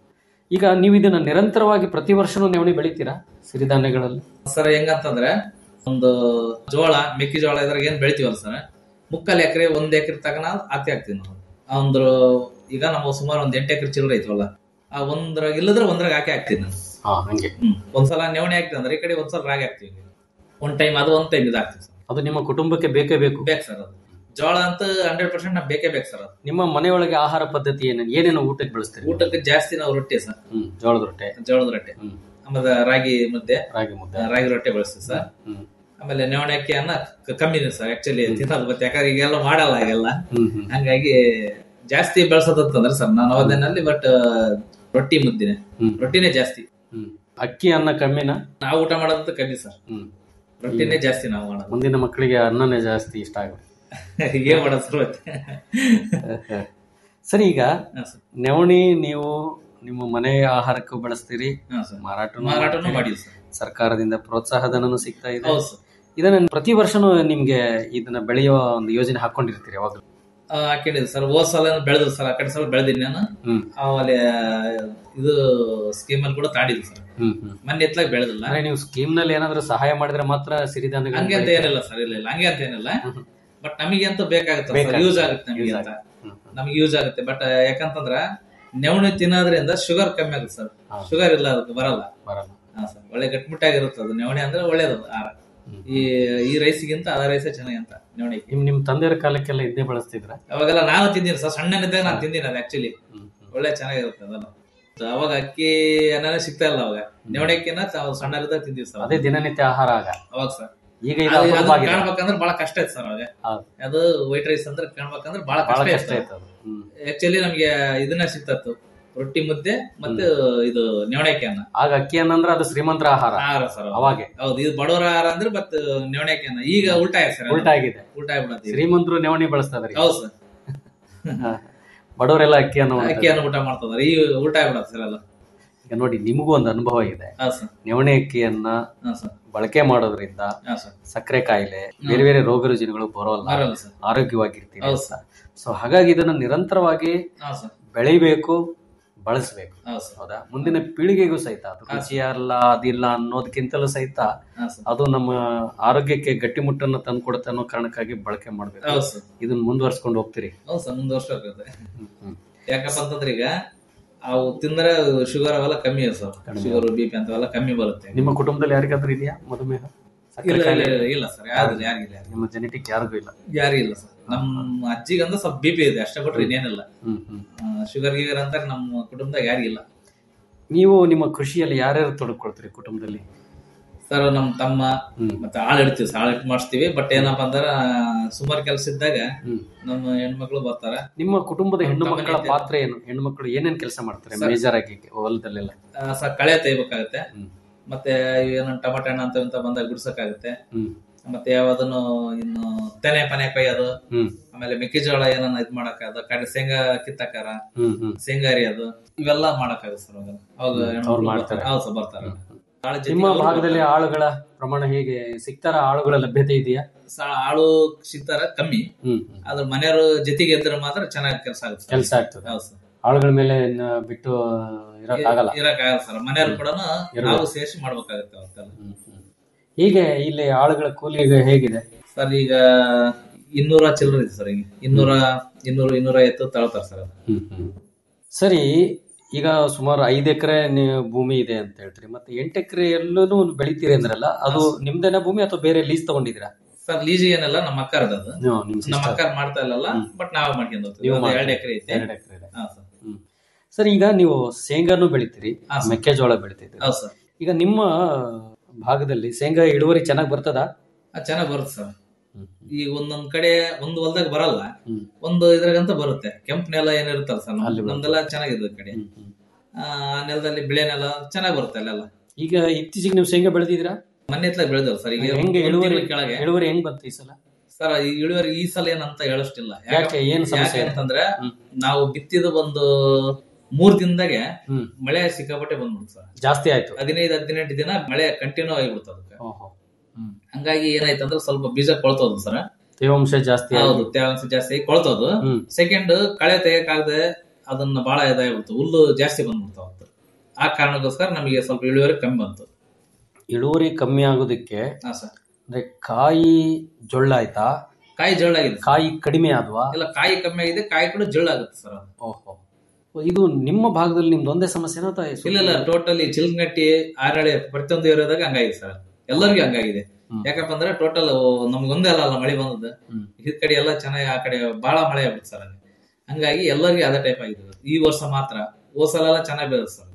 ಈಗ ನೀವು ಇದನ್ನ ನಿರಂತರವಾಗಿ ಪ್ರತಿ ವರ್ಷನೂ ನವಣೆ ಬೆಳಿತೀರಾ ಸಿರಿಧಾನ್ಯಗಳಲ್ಲಿ ಸರ್ ಹೆಂಗಂತಂದ್ರೆ ಒಂದು ಜೋಳ ಮೆಕ್ಕೆಜೋಳ ಇದ್ರಾಗ ಏನ್ ಬೆಳಿತೀವಲ್ಲ ಸರ್ ಮುಕ್ಕಾಲ್ ಎಕರೆ ಒಂದ್ ಎಕರೆ ತಗನ ಹಾಕಿ ಹಾಕ್ತಿವಿ ನಾವು ಒಂದು ಈಗ ನಮ್ಮ ಸುಮಾರು ಒಂದ್ ಎಂಟು ಎಕರೆ ಚಿಲ್ಲರೆ ಐತವಲ್ಲ ಆ ಒಂದ್ರಾಗ ಇಲ್ಲದ್ರೆ ಒಂದ್ರಾಗ ಹಾಕಿ ಹಾಕ್ತೀನಿ ನಾನು ಹಾ ಹಂಗೆ ಹ್ಮ್ ಒಂದ್ಸಲ ನೆವಣಿ ಹಾಕ್ತೀವಿ ಅಂದ್ರೆ ಈ ಕಡೆ ಒಂದ್ಸಲ ರಾಗಿ ಹಾಕ್ತಿವಿ ಒಂದ್ ಟೈಮ್ ಅದು ಒಂದ್ ಟೈಮ್ ಇದು ಹಾಕ್ತಿವಿ ಸರ್ ಅದು ನಿಮ್ಮ ಕುಟುಂಬಕ್ಕೆ ಬೇಕೇ ಬೇಕು ಬೇಕು ಸರ್ ಅದು ಜೋಳ ಅಂತ ಹಂಡ್ರೆಡ್ ಪರ್ಸೆಂಟ್ ನಾ ಬೇಕೇ ಬೇಕು ಸರ್ ಅದು ನಿಮ್ಮ ಮನೆಯೊಳಗೆ ಆಹಾರ ಪದ್ಧತಿ ಏನೇನು ಏನೇನು ಊಟಕ್ಕೆ ಬಳಸ್ತೀರಿ ಊಟಕ್ಕೆ ಜಾಸ್ತಿ ನಾವು ರೊಟ್ಟಿ ಸರ್ ಹ್ಮ್ ಜೋಳದ ರೊಟ್ಟೆ ಜೋಳದ ರೊಟ್ಟಿ ಹ್ಮ್ ಆಮೇಲೆ ರಾಗಿ ಮುದ್ದೆ ರಾಗಿ ಮುದ್ದೆ ರಾಗಿ ರೊಟ್ಟೆ ಬಳಸ್ತೀವಿ ಸರ್ ಹ್ಮ್ ಆಮೇಲೆ ನೆವಣಿ ಅಕ್ಕಿಯನ್ನ ಕ- ಕಮ್ಮಿನೇ ಸರ್ ಆಕ್ಚುಲಿ ತಿನ್ನೋದು ಮತ್ತೆ ಯಾಕಂದ್ರೆ ಈಗೆಲ್ಲ ಮಾಡಲ್ಲ ಈಗೆಲ್ಲ ಹ್ಮ್ ಹ್ಮ್ ಹಂಗಾಗಿ ಜಾಸ್ತಿ ಬಳಸೋದಂತಂದ್ರೆ ಸರ್ ನಾನು ಅವಧಿನಲ್ಲಿ ಬಟ್ ರೊಟ್ಟಿ ಮುದ್ದಿನೇ ಹ್ಮ್. ರೊಟ್ಟಿನೇ ಜಾಸ್ತಿ ಹ್ಮ್ ಅಕ್ಕಿ ಅನ್ನ ಕಮ್ಮಿನ ನಾವು ಊಟ ಮಾಡೋದಂತ ಕಮ್ಮಿ ಸರ್ ಹ್ಮ್ ರೊಟ್ಟಿನೇ ಜಾಸ್ತಿ ನಾವು ಮಾಡೋದು ಮುಂದಿನ ಮಕ್ಕಳಿಗೆ ಅನ್ನನೇ ಜಾಸ್ತಿ ಇಷ್ಟ ಆಗುತ್ತೆ ಏನ್ ಮಾಡೋದು ಸರ್ ಮತ್ತೆ ಸರಿ ಈಗ ಹಾ ಸರ್ ನವಣಿ ನೀವು ನಿಮ್ಮ ಮನೆ ಆಹಾರಕ್ಕೂ ಬಳಸ್ತೀರಿ ಹಾ ಸರ್ ಮಾರಾಟ ಮಾರಾಟನೂ ಮಾಡಿದ್ವಿ ಸರ್ ಸರ್ಕಾರದಿಂದ ಪ್ರೋತ್ಸಾಹ ಧನನೂ ಸಿಗ್ತಾ ಇದೆ ಹೌದು ಸರ್ ಇದನ್ನ ಪ್ರತಿ ವರ್ಷನೂ ನಿಮ್ಗೆ ಇದನ್ನ ಬೆಳೆಯುವ ಒಂದು ಯೋಜನೆ ಹಾಕೊಂಡಿರ್ತೀರಿ ಯಾವಾಗಲೂ ಆ, ಹಾಕೊಂಡಿದ್ದೆ ಸರ್ ಹೋದ್ ಸಲ ಬೆಳೆದ್ರು ಸರ್ ಆ ಕಡೆ ಸಲ ಬೆಳೆದಿನಿ ನಾನು ಹ್ಮ್ ಆಮೇಲೆ ಇದು ಸ್ಕೀಮ್ ಅಲ್ಲಿ ಕೂಡ ತಾಂಡಿದ್ವಿ ಸರ್ ಹ್ಮ್ ಹ್ಮ್ ಮೊನ್ನೆ ಎತ್ಲಾಗ ಬೆಳೆದಿಲ್ಲ ಅಂದ್ರೆ ನೀವು ಸ್ಕೀಮ್ ನಲ್ಲಿ ಏನಾದ್ರೂ ಸಹಾಯ ಮಾಡಿದ್ರೆ ಮಾತ್ರ ಸಿರಿಧಾನ್ಯಗಳು ಹಂಗೆ ಅಂತ ಏನಿಲ್ಲ ಸರ್ ಇಲ್ಲ ಇಲ್ಲ ಹಂಗೆ ಅಂತ ಏನಿಲ್ಲ ಬಟ್ ನಮಗೆ ಅಂತ ಬೇಕಾಗುತ್ತೆ ಸರ್ ಬೇಕಾಗುತ್ತೆ. ಯೂಸ್ ಆಗುತ್ತೆ ನಮಗೆ Use ಅಂತ ಹ್ಮ್. ನಮಗೆ ಯೂಸ್ ಆಗುತ್ತೆ ಬಟ್ ಯಾಕಂತಂದ್ರ ನೆವಣಿ ತಿನ್ನೋದ್ರಿಂದ ಶುಗರ್ ಕಮ್ಮಿ ಆಗುತ್ತೆ ಸರ್ ಹಾ. ಶುಗರ್ ಇಲ್ಲ ಅದಕ್ಕೆ ಬರಲ್ಲ ಬರಲ್ಲ ಹಾ ಸರ್ ಒಳ್ಳೆ ಗಟ್ಟಿಮುಟ್ಟಾಗಿರುತ್ತೆ ಅದು ನೆವಣಿ ಅಂದ್ರೆ ಒಳ್ಳೇದು ಆಹಾರ ಹ್ಮ್. ಈ ಈ ರೈಸಿಗಿಂತ ಆ ರೈಸೇ ಚೆನ್ನಾಗಿ ಅಂತ ನೆವಣಿಗೆ ನಿಮ್ ನಿಮ್ ತಂದೆಯರ ಕಾಲಕ್ಕೆಲ್ಲ ಇದ್ದೇ ಬಳಸ್ತಿದ್ರ ಅವಾಗೆಲ್ಲ ನಾನು ತಿಂದಿನಿ ಸರ್ ಸಣ್ಣನಿದ್ದಾಗ ನಾನು ತಿಂದಿನಿ ಅದು ಆಕ್ಚುಲಿ ಹ್ಮ್ ಹ್ಮ್. ಒಳ್ಳೆ ಚೆನ್ನಾಗಿರುತ್ತೆ ಅದೆಲ್ಲ ಅವಾಗ ಅಕ್ಕಿ ಅನ್ನನೇ ಸಿಗ್ತಾ ಇಲ್ಲ ಅವಾಗ ನೆವಣಿ ಅಕ್ಕಿನ ತಾವು ಸಣ್ಣರಿದ್ದಾಗ ತಿಂದಿವಿ ಸರ್ ಅದೇ ದಿನನಿತ್ಯ ಆಹಾರ ಆಗ ಅವಾಗ ಸರ್ ಈಗ ಇದು ಅದು- ಅಪರೂಪ ಅದನ್ನ ಆಗಿದೆ. ಕಾಣ್ಬೇಕಂದ್ರೆ ಬಹಳ ಕಷ್ಟ ಐತೆ ಸರ್ ಅವಾಗ ಹೌದು. ಅದು ವೈಟ್ ರೈಸ್ ಅಂದ್ರೆ ಕಾಣ್ಬೇಕಂದ್ರೆ ಬಹಳ ಬಹಳ ಕಷ್ಟ ಕಷ್ಟ ಇತ್ತು ಆಯ್ತು ಅದು ಹ್ಮ್. ಆಕ್ಚುಲಿ ನಮ್ಗೆ ಇದನ್ನ ಸಿಗ್ತತ್ತು ರೊಟ್ಟಿ ಮುದ್ದೆ ಮತ್ತೆ ಇದು ನೆವಣಕ್ಕೆ ಅನ್ನ ಆಗ ಅಕ್ಕಿ ಅನ್ನಂದ್ರೆ ಅದು ಶ್ರೀಮಂತರ ಆಹಾರ ಆಹಾರ ಸರ್ ಅದು. ಅವಾಗೆ ಹೌದು ಇದು ಬಡವರ ಆಹಾರ ಅಂದ್ರೆ ಮತ್ತೆ ನೆವಣಕ್ಕೆ ಅನ್ನ ಈಗ ಉಲ್ಟಾ ಆಯ್ತು ಸರ್ ಅದು. ಉಲ್ಟಾ ಆಗಿದೆ ಉಲ್ಟಾ ಆಗ್ಬಿಡತ್ತೆ ಈಗ. ಶ್ರೀಮಂತರು ನೆವಣಿ ಬಳಸ್ತಾ ಇದ್ರಿ ಹೌದು ಸರ್ ಬಡವರೆಲ್ಲ ಅಕ್ಕಿ ಅನ್ನ ಅಕ್ಕಿ ಅನ್ನ ಊಟ ಮಾಡ್ತದಾರೆ ಈಗ ಉಲ್ಟಾ ಆಗ್ಬಿಡತ್ತೆ ಸರ್ ಎಲ್ಲ ಈಗ ನೋಡಿ ನಿಮಗೂ ಒಂದು ಅನುಭವ ಇದೆ ಹಾ ಸರ್ ನವಣೆ ಅಕ್ಕಿಯನ್ನ ಹಾ ಸರ್ ಬಳಕೆ ಮಾಡೋದ್ರಿಂದ ಹಾ ಸರ್ ಸಕ್ಕರೆ ಕಾಯಿಲೆ ಬೇರೆ ಬೇರೆ ರೋಗ ರುಜಿನಗಳು ಬರೋಲ್ಲ ಬರಲ್ಲ ಸರ್ ಆರೋಗ್ಯವಾಗಿರ್ತೀವಿ ಹೌದು ಸರ್ ಸೊ ಹಾಗಾಗಿ ಇದನ್ನ ನಿರಂತರವಾಗಿ ಹಾ ಸರ್ ಬೆಳಿಬೇಕು ಬಳಸಬೇಕು ಹೌದು ಸರ್ ಹೌದಾ ಮುಂದಿನ ಪೀಳಿಗೆಗೂ ಸಹಿತ ಅದು ರುಚಿ ಅಲ್ಲ ಅದಿಲ್ಲ ಅನ್ನೋದಕ್ಕಿಂತಲೂ ಸಹಿತ ಹಾ ಸರ್ ಅದು ನಮ್ಮ ಆರೋಗ್ಯಕ್ಕೆ ಗಟ್ಟಿಮುಟ್ಟನ್ನು ತಂದು ಕೊಡುತ್ತೆ ಅನ್ನೋ ಕಾರಣಕ್ಕಾಗಿ ಬಳಕೆ ಮಾಡ್ಬೇಕು ಹೌದು ಸರ್ ಇದನ್ನ ಮುಂದುವರ್ಸ್ಕೊಂಡು ಹೋಗ್ತೀರಿ ಹೌದು ಸರ್ ಮುಂದುವರ್ಸ್ಬೇಕಾಗುತ್ತೆ ಹ್ಮ್. ಯಾಕಪ್ಪ ಅಂತಂದ್ರೆ ಈಗ ಅವು ತಿಂದ್ರೆ ಶುಗರ್ ಅವೆಲ್ಲ ಕಮ್ಮಿ ಇದೆ ಸರ್ ಶುಗರ್ ಬಿ ಪಿ ಅಂತವೆಲ್ಲ ಕಮ್ಮಿ ಬರುತ್ತೆ ನಿಮ್ಮ ಕುಟುಂಬದಲ್ಲಿ ಯಾರಿಗಾದ್ರೂ ಇದೆಯಾ ಮಧುಮೇಹ ಸಕ್ಕರೆ ಇಲ್ಲ ಇಲ್ಲ ಕಾಯಿಲೆ? ಇಲ್ಲ, ಇಲ್ಲ ಸರ್ ಯಾರಿಲ್ಲ ಯಾರಿಗಿಲ್ಲ ಯಾರಿಗಿಲ್ಲ ನಿಮ್ಮ ಜೆನೆಟಿಕ್ ಯಾರಿಗೂ ಇಲ್ಲ ಯಾರಿಗಿಲ್ಲ ಸರ್ ನಮ್ಮ ಅಜ್ಜಿಗಂದ್ರೆ ಸ್ವಲ್ಪ ಬಿ ಪಿ ಇದೆ ಅಷ್ಟೇ ಬಿಟ್ರೆ ಇನ್ನೇನಿಲ್ಲ ಹ್ಮ್ ಹ್ಮ್ ಶುಗರ್ ಗೀಗರ್ ಅಂತ ನಮ್ಮ ಕುಟುಂಬದಾಗ ಯಾರಿಗಿಲ್ಲ ನೀವು ನಿಮ್ಮ ಕೃಷಿಯಲ್ಲಿ ಯಾರ್ಯಾರು ತೊಡಕೊಳ್ತೀರಿ ಕುಟುಂಬದಲ್ಲಿ ಸರ್ ನಮ್ ತಮ್ಮ ಮತ್ತೆ ಆಳ್ ಇಡ್ತೀವಿ ಸರ್ ಆಳ್ ಇಟ್ಟು ಮಾಡಿಸ್ತೀವಿ ಬಟ್ ಏನಪ್ಪಾ ಅಂದ್ರ ಸುಮಾರು ಕೆಲಸ ಇದ್ದಾಗ ನಮ್ಮ ಹೆಣ್ಮಕ್ಳು ಬರ್ತಾರ ನಿಮ್ಮ ಕುಟುಂಬದ ಹೆಣ್ಣು ನಮ್ಮ ಮಕ್ಕಳ ಮನೆ ಪಾತ್ರ ಏನು ಹೆಣ್ಣು ಮಕ್ಕಳು ಏನೇನ್ ಕೆಲಸ ಮಾಡ್ತಾರೆ ಸರ್- ಮೇಜರ್ ಆಗಿ ಹೊಲದಲ್ಲೆಲ್ಲ ಆ, ಸ ಕಳೆ ತೆಗಿಬೇಕಾಗತ್ತೆ ಮತ್ತೆ ಏನೋ ಟಮಾಟ ಹಣ್ಣು ಅಂತ ಇಂತ ಬಂದಾಗ ಬಿಡ್ಸಕ್ಕಾಗತ್ತೆ ಹ್ಮ್. ಮತ್ತೆ ಯಾವ್ದನ್ನು ಇನ್ನು ತೆನೆ ಪನೆ ಕೊಯ್ಯೋದು ಹ್ಮ್. ಆಮೇಲೆ ಮೆಕ್ಕೆಜೋಳ ಏನನ್ನ ಇದ್ ಮಾಡಕ್ಕಾಗ ಕಡೆ ಶೇಂಗಾ ಕಿತ್ತಕ್ಕಾರ ಹ್ಮ್, ಹ್ಮ್. ಶೇಂಗಾ ಅರಿಯೋದು ಇವೆಲ್ಲ ಮಾಡಕ್ಕಾಗತ್ತೆ ಸರ್ ಅವಾಗ ಅವಾಗ ಹ್ಮ್. ಹೆಣ್ಮಕ್ಳು ಅವ್ರು ಮಾಡ್ತಾರೆ. ಹೌದು ಸರ್ ಬರ್ತಾರೆ ಆಳ ಜೊತೆಗೆ ನಿಮ್ಮ ಅವ್ರು ಭಾಗದಲ್ಲಿ ಬರ್ತಾರೆ. ಆಳುಗಳ ಪ್ರಮಾಣ ಹೇಗೆ ಸಿಗ್ತಾರ ಆಳುಗಳ ಲಭ್ಯತೆ ಇದೆಯಾ ಸ- ಆಳು ಸಿಗ್ತಾರ ಕಮ್ಮಿ ಹ್ಮ್ ಅದ್ರ ಮನೆಯವರು ಜೊತೆಗೆ ಇದ್ರೆ ಮಾತ್ರ ಚೆನ್ನಾಗಿ ಕೆಲಸ ಆಗುತ್ತೆ sir. ಕೆಲಸ ಆಗ್ತದೆ ಹೌದು ಸರ್ ಆಳುಗಳ ಮೇಲೆ ಇನ್ನ ಬಿಟ್ಟು ಇರಕ್ಕಾಗಲ್ಲ ಇರಕ್ಕಾಗಲ್ಲ ಸರ್ ಮನೆಯವ್ರು ಕೂಡ ಇರ್ಬೇಕು. ನಾವು ಸೇರಿಸಿ ಮಾಡ್ಬೇಕಾಗತ್ತೆ ಅವತ್ತೆಲ್ಲ ಹೀಗೆ ಇಲ್ಲಿ ಆಳುಗಳ ಕೂಲಿ ಈಗ ಹೇಗಿದೆ ಸರ್ ಈಗ ಇನ್ನೂರ ಚಿಲ್ಲರೆ ಇದೆ ಸರ್ ಈಗ ಇನ್ನೂರ ಇನ್ನೂರು ಇನ್ನೂರ ಐವತ್ತು ತಗೊಳ್ತಾರೆ ಸರ್ ಅದು. ಹ್ಮ್, ಹ್ಮ್. ಸರಿ ಈಗ ಸುಮಾರು ಐದು ಎಕರೆ ಭೂಮಿ ಇದೆ ಅಂತ ಹೇಳ್ತೀರಿ ಮತ್ತೆ ಎಂಟು ಎಕರೆ ಎಲ್ಲೂ ಬೆಳಿತೀರಿ ಅಂದ್ರಲ್ಲ ಅದು ನಿಮ್ದೇನ ಭೂಮಿ ಅಥವಾ ಬೇರೆ ಲೀಸ್ ತಗೊಂಡಿದ್ದೀರಾ ಸರ್ ಲೀಜ್ ಏನಲ್ಲ ನಮ್ಮ ಅಕ್ಕರ್ದು ಅದು ಹ್ಮ್, ನಿಮ್ ನಮ್ಮ sister. ಅಕ್ಕರ್ ಮಾಡ್ತಾ ಇಲ್ಲಲ್ಲ ಬಟ್ ನಾವೇ ಮಾಡ್ಕೊಂಡು ಹೋಗ್ತೀವಿ ನೀವು ಅದು ಮಾಡ್ತೀರಿ. ಎರಡು ಎಕರೆ ಐತೆ ಎರಡು ಎಕರೆ ಇದೆ ಹಾ ಸರ್ ಸರ್ ಈಗ ನೀವು ಶೇಂಗಾನು ಬೆಳಿತೀರಿ ಹಾ, ಸರ್. ಮೆಕ್ಕೆಜೋಳ ಬೆಳಿತಿದ್ದೀರಿ ಹೌದು ಸರ್ ಈಗ ನಿಮ್ಮ ಭಾಗದಲ್ಲಿ ಶೇಂಗಾ ಇಳುವರಿ ಚೆನ್ನಾಗಿ ಬರ್ತದಾ ಅದು ಚೆನ್ನಾಗಿ ಬರುತ್ತೆ ಸರ್ ಈಗ ಒಂದೊಂದ್ ಕಡೆ ಒಂದು ಹೊಲ್ದಾಗ ಬರಲ್ಲ ಒಂದು ಇದ್ರಾಗಂತ ಬರುತ್ತೆ ಕೆಂಪು ನೆಲ ಏನಿರುತ್ತಲ್ಲ ಸರ್ ಅಲ್ಲಿ ಬರುತ್ತೆ. ನಮ್ದೆಲ್ಲ ಚೆನ್ನಾಗಿದೆ ಈ ಕಡೆ ಆ ಆ ನೆಲದಲ್ಲಿ ಬೆಳೆ ನೆಲ ಚೆನ್ನಾಗಿ ಬರುತ್ತೆ ಅಲ್ಲೆಲ್ಲ ಈಗ ಇತ್ತೀಚೆಗೆ ನೀವು ಶೇಂಗಾ ಬೆಳೆದಿದ್ದೀರಾ ಮನೆ ಹತ್ರ ಬೆಳೆದವ್ ಸರ್ ಈಗ ಹೆಂಗೆ ಒಂದ್ ಇಳುವರಿ ತಿಂಗ್ಳ ಕೆಳಗೆ ಇಳುವರಿ ಹೆಂಗ್ ಬಂತು ಈ ಸಲ ಸರ್ ಈ ಇಳುವರಿ ಈ ಸಲ ಏನಂತ ಹೇಳಷ್ಟಿಲ್ಲ ಯಾಕೆ? ಏನ್ ಸಮಸ್ಯೆ ಇದೆ? ಅಂತಂದ್ರೆ ನಾವು ಬಿತ್ತಿದ ಒಂದು ಮೂರ್ ದಿನದಾಗೆ ಹ್ಮ್. ಮಳೆ ಸಿಕ್ಕಾಪಟ್ಟೆ ಬಂದ್ಬಿಡ್ತು ಸರ್ ಜಾಸ್ತಿ ಆಯ್ತು ಹದಿನೈದು ಹದಿನೆಂಟು ದಿನ ಮಳೆ ಕಂಟಿನ್ಯೂ ಆಗಿಬಿಡ್ತು ಅದಕ್ಕೆ ಓಹೋ ಹಂಗಾಗಿ ಏನಾಯ್ತು ಅಂದ್ರೆ ಸ್ವಲ್ಪ ಬೀಜ ಕೊಳ್ತೋದು ಸರ್ ತೇವಾಂಶ ಜಾಸ್ತಿ ಆಗಿ- ಹೌದು ತೇವಾಂಶ ಜಾಸ್ತಿ ಆಗಿ ಕೊಳ್ತೋದು ಸೆಕೆಂಡ್ ಕಳೆ ತೆಗಿಯಕ್ಕಾಗದೆ ಅದನ್ನ ಬಹಳ ಇದಾಗ್ಬಿಡ್ತು ಹುಲ್ಲು ಜಾಸ್ತಿ ಬಂದ್ಬಿಡ್ತು ಅವತ್ತು ಆ ಕಾರಣಕ್ಕೋಸ್ಕರ ನಮಗೆ ಸ್ವಲ್ಪ ಇಳುವರಿ ಕಮ್ಮಿ ಬಂತು ಇಳುವರಿ ಕಮ್ಮಿ ಆಗೋದಕ್ಕೆ ಹಾ ಸರ್ ಅಂದ್ರೆ ಕಾಯಿ ಜೊಳ್ಳ ಆಯ್ತಾ ಕಾಯಿ ಜಳ್ಳಾಗಿದೆ ಕಾಯಿ ಕಡಿಮೆ ಆದ್ವಾ ಇಲ್ಲ ಕಾಯಿ ಕಮ್ಮಿ ಆಗಿದೆ ಕಾಯಿ ಕೂಡ ಜಳ್ಳಾಗುತ್ತೆ ಸರ್ ಅದು ಓಹೋ ಇದು ನಿಮ್ಮ ಭಾಗದಲ್ಲಿ ನಿಮ್ದು ಒಂದೇ ಸಮಸ್ಯೆನಾ ಅಥವಾ ಸುತ್ತ- ಇಲ್ಲ ಇಲ್ಲ ಟೋಟಲಿ ಚಿಲ್ಗಟ್ಟಿ ಆರಳೆ ಪ್ರತಿಯೊಂದು ಏರಿಯಾದಾಗ ಹಂಗಾಗಿದೆ ಸರ್ ಎಲ್ಲರಿಗೂ ಹಂಗಾಗಿದೆ ಯಾಕಪ್ಪ ಅಂದ್ರೆ ಟೋಟಲ್ ನಮ್ಗೆ ಒಂದೇ ಅಲ್ಲ ಅಲ್ಲ ಮಳೆ ಬಂದದ್ದು ಈ ಕಡೆ ಎಲ್ಲ ಚೆನ್ನಾಗಿ ಆ ಕಡೆ ಬಹಳ ಮಳೆ ಆಗ್ಬಿಡುತ್ತೆ ಸರ್ ಅಲ್ಲಿ ಹಂಗಾಗಿ ಎಲ್ಲರಿಗೂ ಅದೇ ಟೈಪ್ ಆಗಿದೆ ಈ ವರ್ಷ ಮಾತ್ರ ಹೋದ್ ಸಲ ಎಲ್ಲ ಚೆನ್ನಾಗಿ ಬೆಳೆದ ಸರ್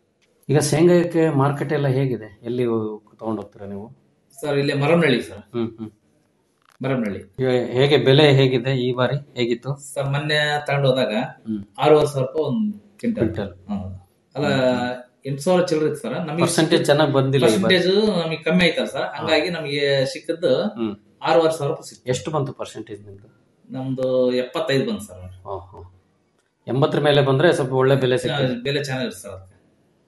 ಈಗ ಶೇಂಗಾಕ್ಕೆ ಮಾರ್ಕೆಟ್ ಎಲ್ಲ ಹೇಗಿದೆ ಎಲ್ಲಿ ತಗೊಂಡು ಹೋಗ್ತೀರಾ ನೀವು ಸರ್ ಇಲ್ಲಿ ಮರಮನಹಳ್ಳಿ ಸರ್ ಹ್ಮ್ ಹ್ಮ್ ಮರಮನಹಳ್ಳಿ ಈಗ ಹೇಗೆ ಬೆಲೆ ಹೇಗಿದೆ ಈ ಬಾರಿ ಹೇಗಿತ್ತು ಸರ್ ಮೊನ್ನೆ ತಗೊಂಡು ಹೋದಾಗ ಆರೂವರೆ ಸಾವಿರ ರೂಪಾಯಿ ಒಂದು ಕ್ವಿಂಟಲ್ ಕ್ವಿಂಟಲ್. ಹ್ಮ್. ಅಲ್ಲ ಎಂಟು ಸಾವಿರ ಚಿಲ್ಲರೆ ಇತ್ತು ಸರ್ ನಮಗೆ Percentage ಚೆನ್ನಾಗ್ ಬಂದಿಲ್ಲ ಈ ಬಾರಿ. ಪರ್ಸೆಂಟೇಜ್ ನಮಗೆ ಕಮ್ಮಿ ಆಯ್ತಲ್ಲ ಸರ್ ಹಂಗಾಗಿ ನಮಗೆ ಸಿಕ್ಕದ್ದು ಹ್ಮ್. ಆರೂವರೆ ಸಾವಿರ ರೂಪಾಯಿ ಸಿಕ್ತು ಎಷ್ಟು ಬಂತು ಪರ್ಸೆಂಟೇಜ್ ನಿಮ್ದು ನಮ್ದು ಎಪ್ಪತ್ತೈದು ಬಂತು ಸರ್ ಓಹೋ ಎಂಬತ್ತರ ಮೇಲೆ ಬಂದ್ರೆ ಸ್ವಲ್ಪ ಒಳ್ಳೆ ಬೆಲೆ ಸಿಗ್ತದೆ ಬೆಲೆ ಚೆನ್ನಾಗಿರುತ್ತೆ ಸರ್ ಅದಕ್ಕೆ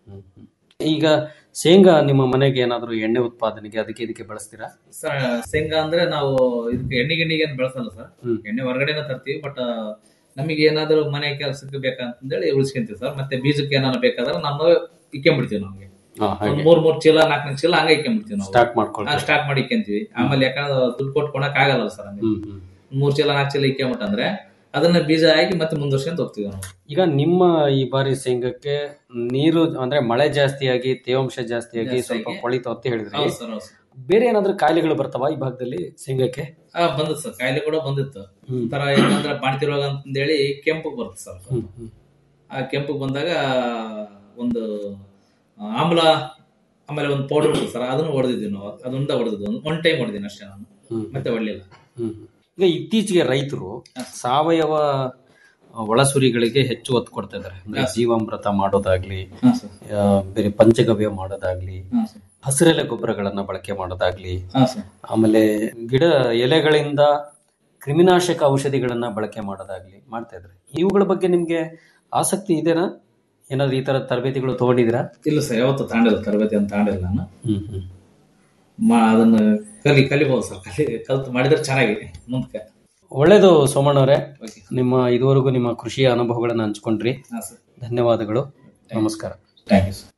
ಈಗ ಶೇಂಗಾ ನಿಮ್ಮ ಮನೆಗೆ ಏನಾದ್ರು ಎಣ್ಣೆ ಉತ್ಪಾದನೆಗೆ ಅದಕ್ಕೆ ಇದಕ್ಕೆ ಬಳಸ್ತೀರಾ ಸರ್ ಶೇಂಗಾ ಅಂದ್ರೆ ನಾವು ಇದಕ್ಕೆ ಎಣ್ಣೆ ಗಿಣ್ಣಿಗೆ ಏನು ಬೆಳೆಸಲ್ಲ ಸರ್ ಹ್ಮ್. ಎಣ್ಣೆ ಹೊರಗಡೆನ ತರ್ತೀವಿ ಬಟ್ ನಮಗೆ ಏನಾದ್ರು ಮನೆ ಕೆಲಸಕ್ಕೆ ಬೇಕಂತಂದೇಳಿ ಉಳಿಸ್ಕೊಂತೀವಿ ಸರ್ ಮತ್ತೆ ಬೀಜಕ್ಕೆ ಏನಾದ್ರು ಬೇಕಾದ್ರೆ ನಾವು ಇಕ್ಕೊಂಬಿಡ್ತೀವಿ ನಮ್ಗೆ ಹಾ, ಹಾಗೆ. ಒಂದ್ ಮೂರ್ ಮೂರ್ ಚೀಲ ನಾಲ್ಕು ನಾಲ್ಕು ಚೀಲ ಹಂಗೆ ಇಕ್ಕೊಂಬಿಡ್ತೀವಿ ನಾವು Stock ಮಾಡ್ಕೊಳ್ತೀವಿ. ಸ್ಟಾಕ್ ಮಾಡಿ ಇಕ್ಕೊಂತೀವಿ ಆಮೇಲೆ ಯಾಕಂದ್ರೆ ದುಡ್ಡು ಕೊಟ್ಟು ಕೊಡಕ್ ಆಗಲ್ಲ ಸರ್ ಹಂಗೆ ಹ್ಮ್ ಹ್ಮ್ ಮೂರ್ ಚೀಲ ನಾಲ್ಕು ಚೀಲ ಇಕ್ಕೊಂಬಿಟ್ಟಂದ್ರೆ ಅದನ್ನ ಬೀಜ ಹಾಕಿ ಮತ್ತೆ ಮುಂದುವರ್ಸ್ಕೊಂತ ಹೋಗ್ತೀವಿ ನಾವು ಈಗ ನಿಮ್ಮ ಈ ಬಾರಿ ಶೇಂಗಕ್ಕೆ ನೀರು ಅಂದ್ರೆ ಮಳೆ ಜಾಸ್ತಿಯಾಗಿ ತೇವಾಂಶ ಜಾಸ್ತಿಯಾಗಿ ಜಾಸ್ತಿ ಸ್ವಲ್ಪ ಆಗಿ. ಕೊಳಿತು ಅಂತ ಹೇಳಿದ್ರಿ ಹೌದು ಸರ್ ಹೌದು ಸರ್ ಬೇರೆ ಏನಾದ್ರೂ ಕಾಯಿಲೆಗಳು ಬರ್ತಾವ ಈ ಭಾಗದಲ್ಲಿ ಶೇಂಗಕ್ಕೆ ಆ ಬಂದಿತ್ತು ಸರ್ ಕಾಯಿಲೆ ಕೂಡ ಬಂದಿತ್ತು ಹ್ಮ್. ತರ ಏನಂದ್ರೆ ಬಾಣತಿ ರೋಗ ಅಂತಂದೇಳಿ ಕೆಂಪು ಬರುತ್ತೆ ಸರ್ ಹ್ಮ್, ಹ್ಮ್. ಆ ಕೆಂಪು ಬಂದಾಗ ಒಂದು ಆಮ್ಲ ಆಮೇಲೆ ಒಂದು ಪೌಡರ್ ಇರ್ತದೆ ಸರ್ ಅದನ್ನು ಹೊಡೆದಿದ್ವಿ ನಾವು ಅದೊಂದ ಹೊಡೆದಿದ್ದು ಒನ್ ಟೈಮ್ ಹೊಡೆದಿನಿ ಅಷ್ಟೇ ನಾನು ಹ್ಮ್. ಮತ್ತೆ ಹೊಡ್ಲಿಲ್ಲ ಹ್ಮ್. ಈಗ ಇತ್ತೀಚೆಗೆ ರೈತರು ಸಾವಯವ ಒಳಸುರಿಗಳಿಗೆ ಹೆಚ್ಚು ಒತ್ತು ಕೊಡ್ತಾ ಇದ್ದಾರೆ ಅಂದ್ರೆ ಹಾ, ಸರ್. ಜೀವಾಮೃತ ಮಾಡೋದಾಗ್ಲಿ ಹಾ, ಸರ್. ಆ, ಬೇರೆ ಪಂಚಗವ್ಯ ಮಾಡೋದಾಗ್ಲಿ ಹಾ, ಸರ್. ಹಸಿರೆಲೆ ಗೊಬ್ಬರಗಳನ್ನ ಬಳಕೆ ಮಾಡೋದಾಗ್ಲಿ ಹಾ, ಸರ್. ಆಮೇಲೆ ಗಿಡ ಎಲೆಗಳಿಂದ ಕ್ರಿಮಿನಾಶಕ ಔಷಧಿಗಳನ್ನ ಬಳಕೆ ಮಾಡೋದಾಗ್ಲಿ ಮಾಡ್ತಾ ಇದ್ದಾರೆ ಇವುಗಳ ಬಗ್ಗೆ ನಿಮ್ಗೆ ಆಸಕ್ತಿ ಇದೆನಾ ಏನಾದ್ರು ಈ ತರ ತರಬೇತಿಗಳು ತಗೊಂಡಿದ್ದೀರಾ ಇಲ್ಲ ಸರ್ ಯಾವತ್ತು ತಾಂಡಿಲ್ಲ ತರಬೇತಿ ಅಂತ ತಾಂಡಿಲ್ಲ ನಾನು ಹ್ಮ್ ಹ್ಮ್ ಮಾ ಅದನ್ನ ಕಲಿ ಕಲಿಬಹುದು ಸರ್ ಕಲಿ ಕಲ್ತು ಮಾಡಿದ್ರೆ ಚೆನ್ನಾಗಿದೆ ಮುಂದಕ್ಕೆ ಒಳ್ಳೇದು ಸೋಮಣ್ಣವರೇ ನಿಮ್ಮ ಇದುವರೆಗೂ ನಿಮ್ಮ ಕೃಷಿಯ ಅನುಭವಗಳನ್ನು ಹಂಚ್ಕೊಂಡ್ರಿ ಹಾ, ಸರ್. ಧನ್ಯವಾದಗಳು ನಮಸ್ಕಾರ ಥ್ಯಾಂಕ್ ಯು ಸರ್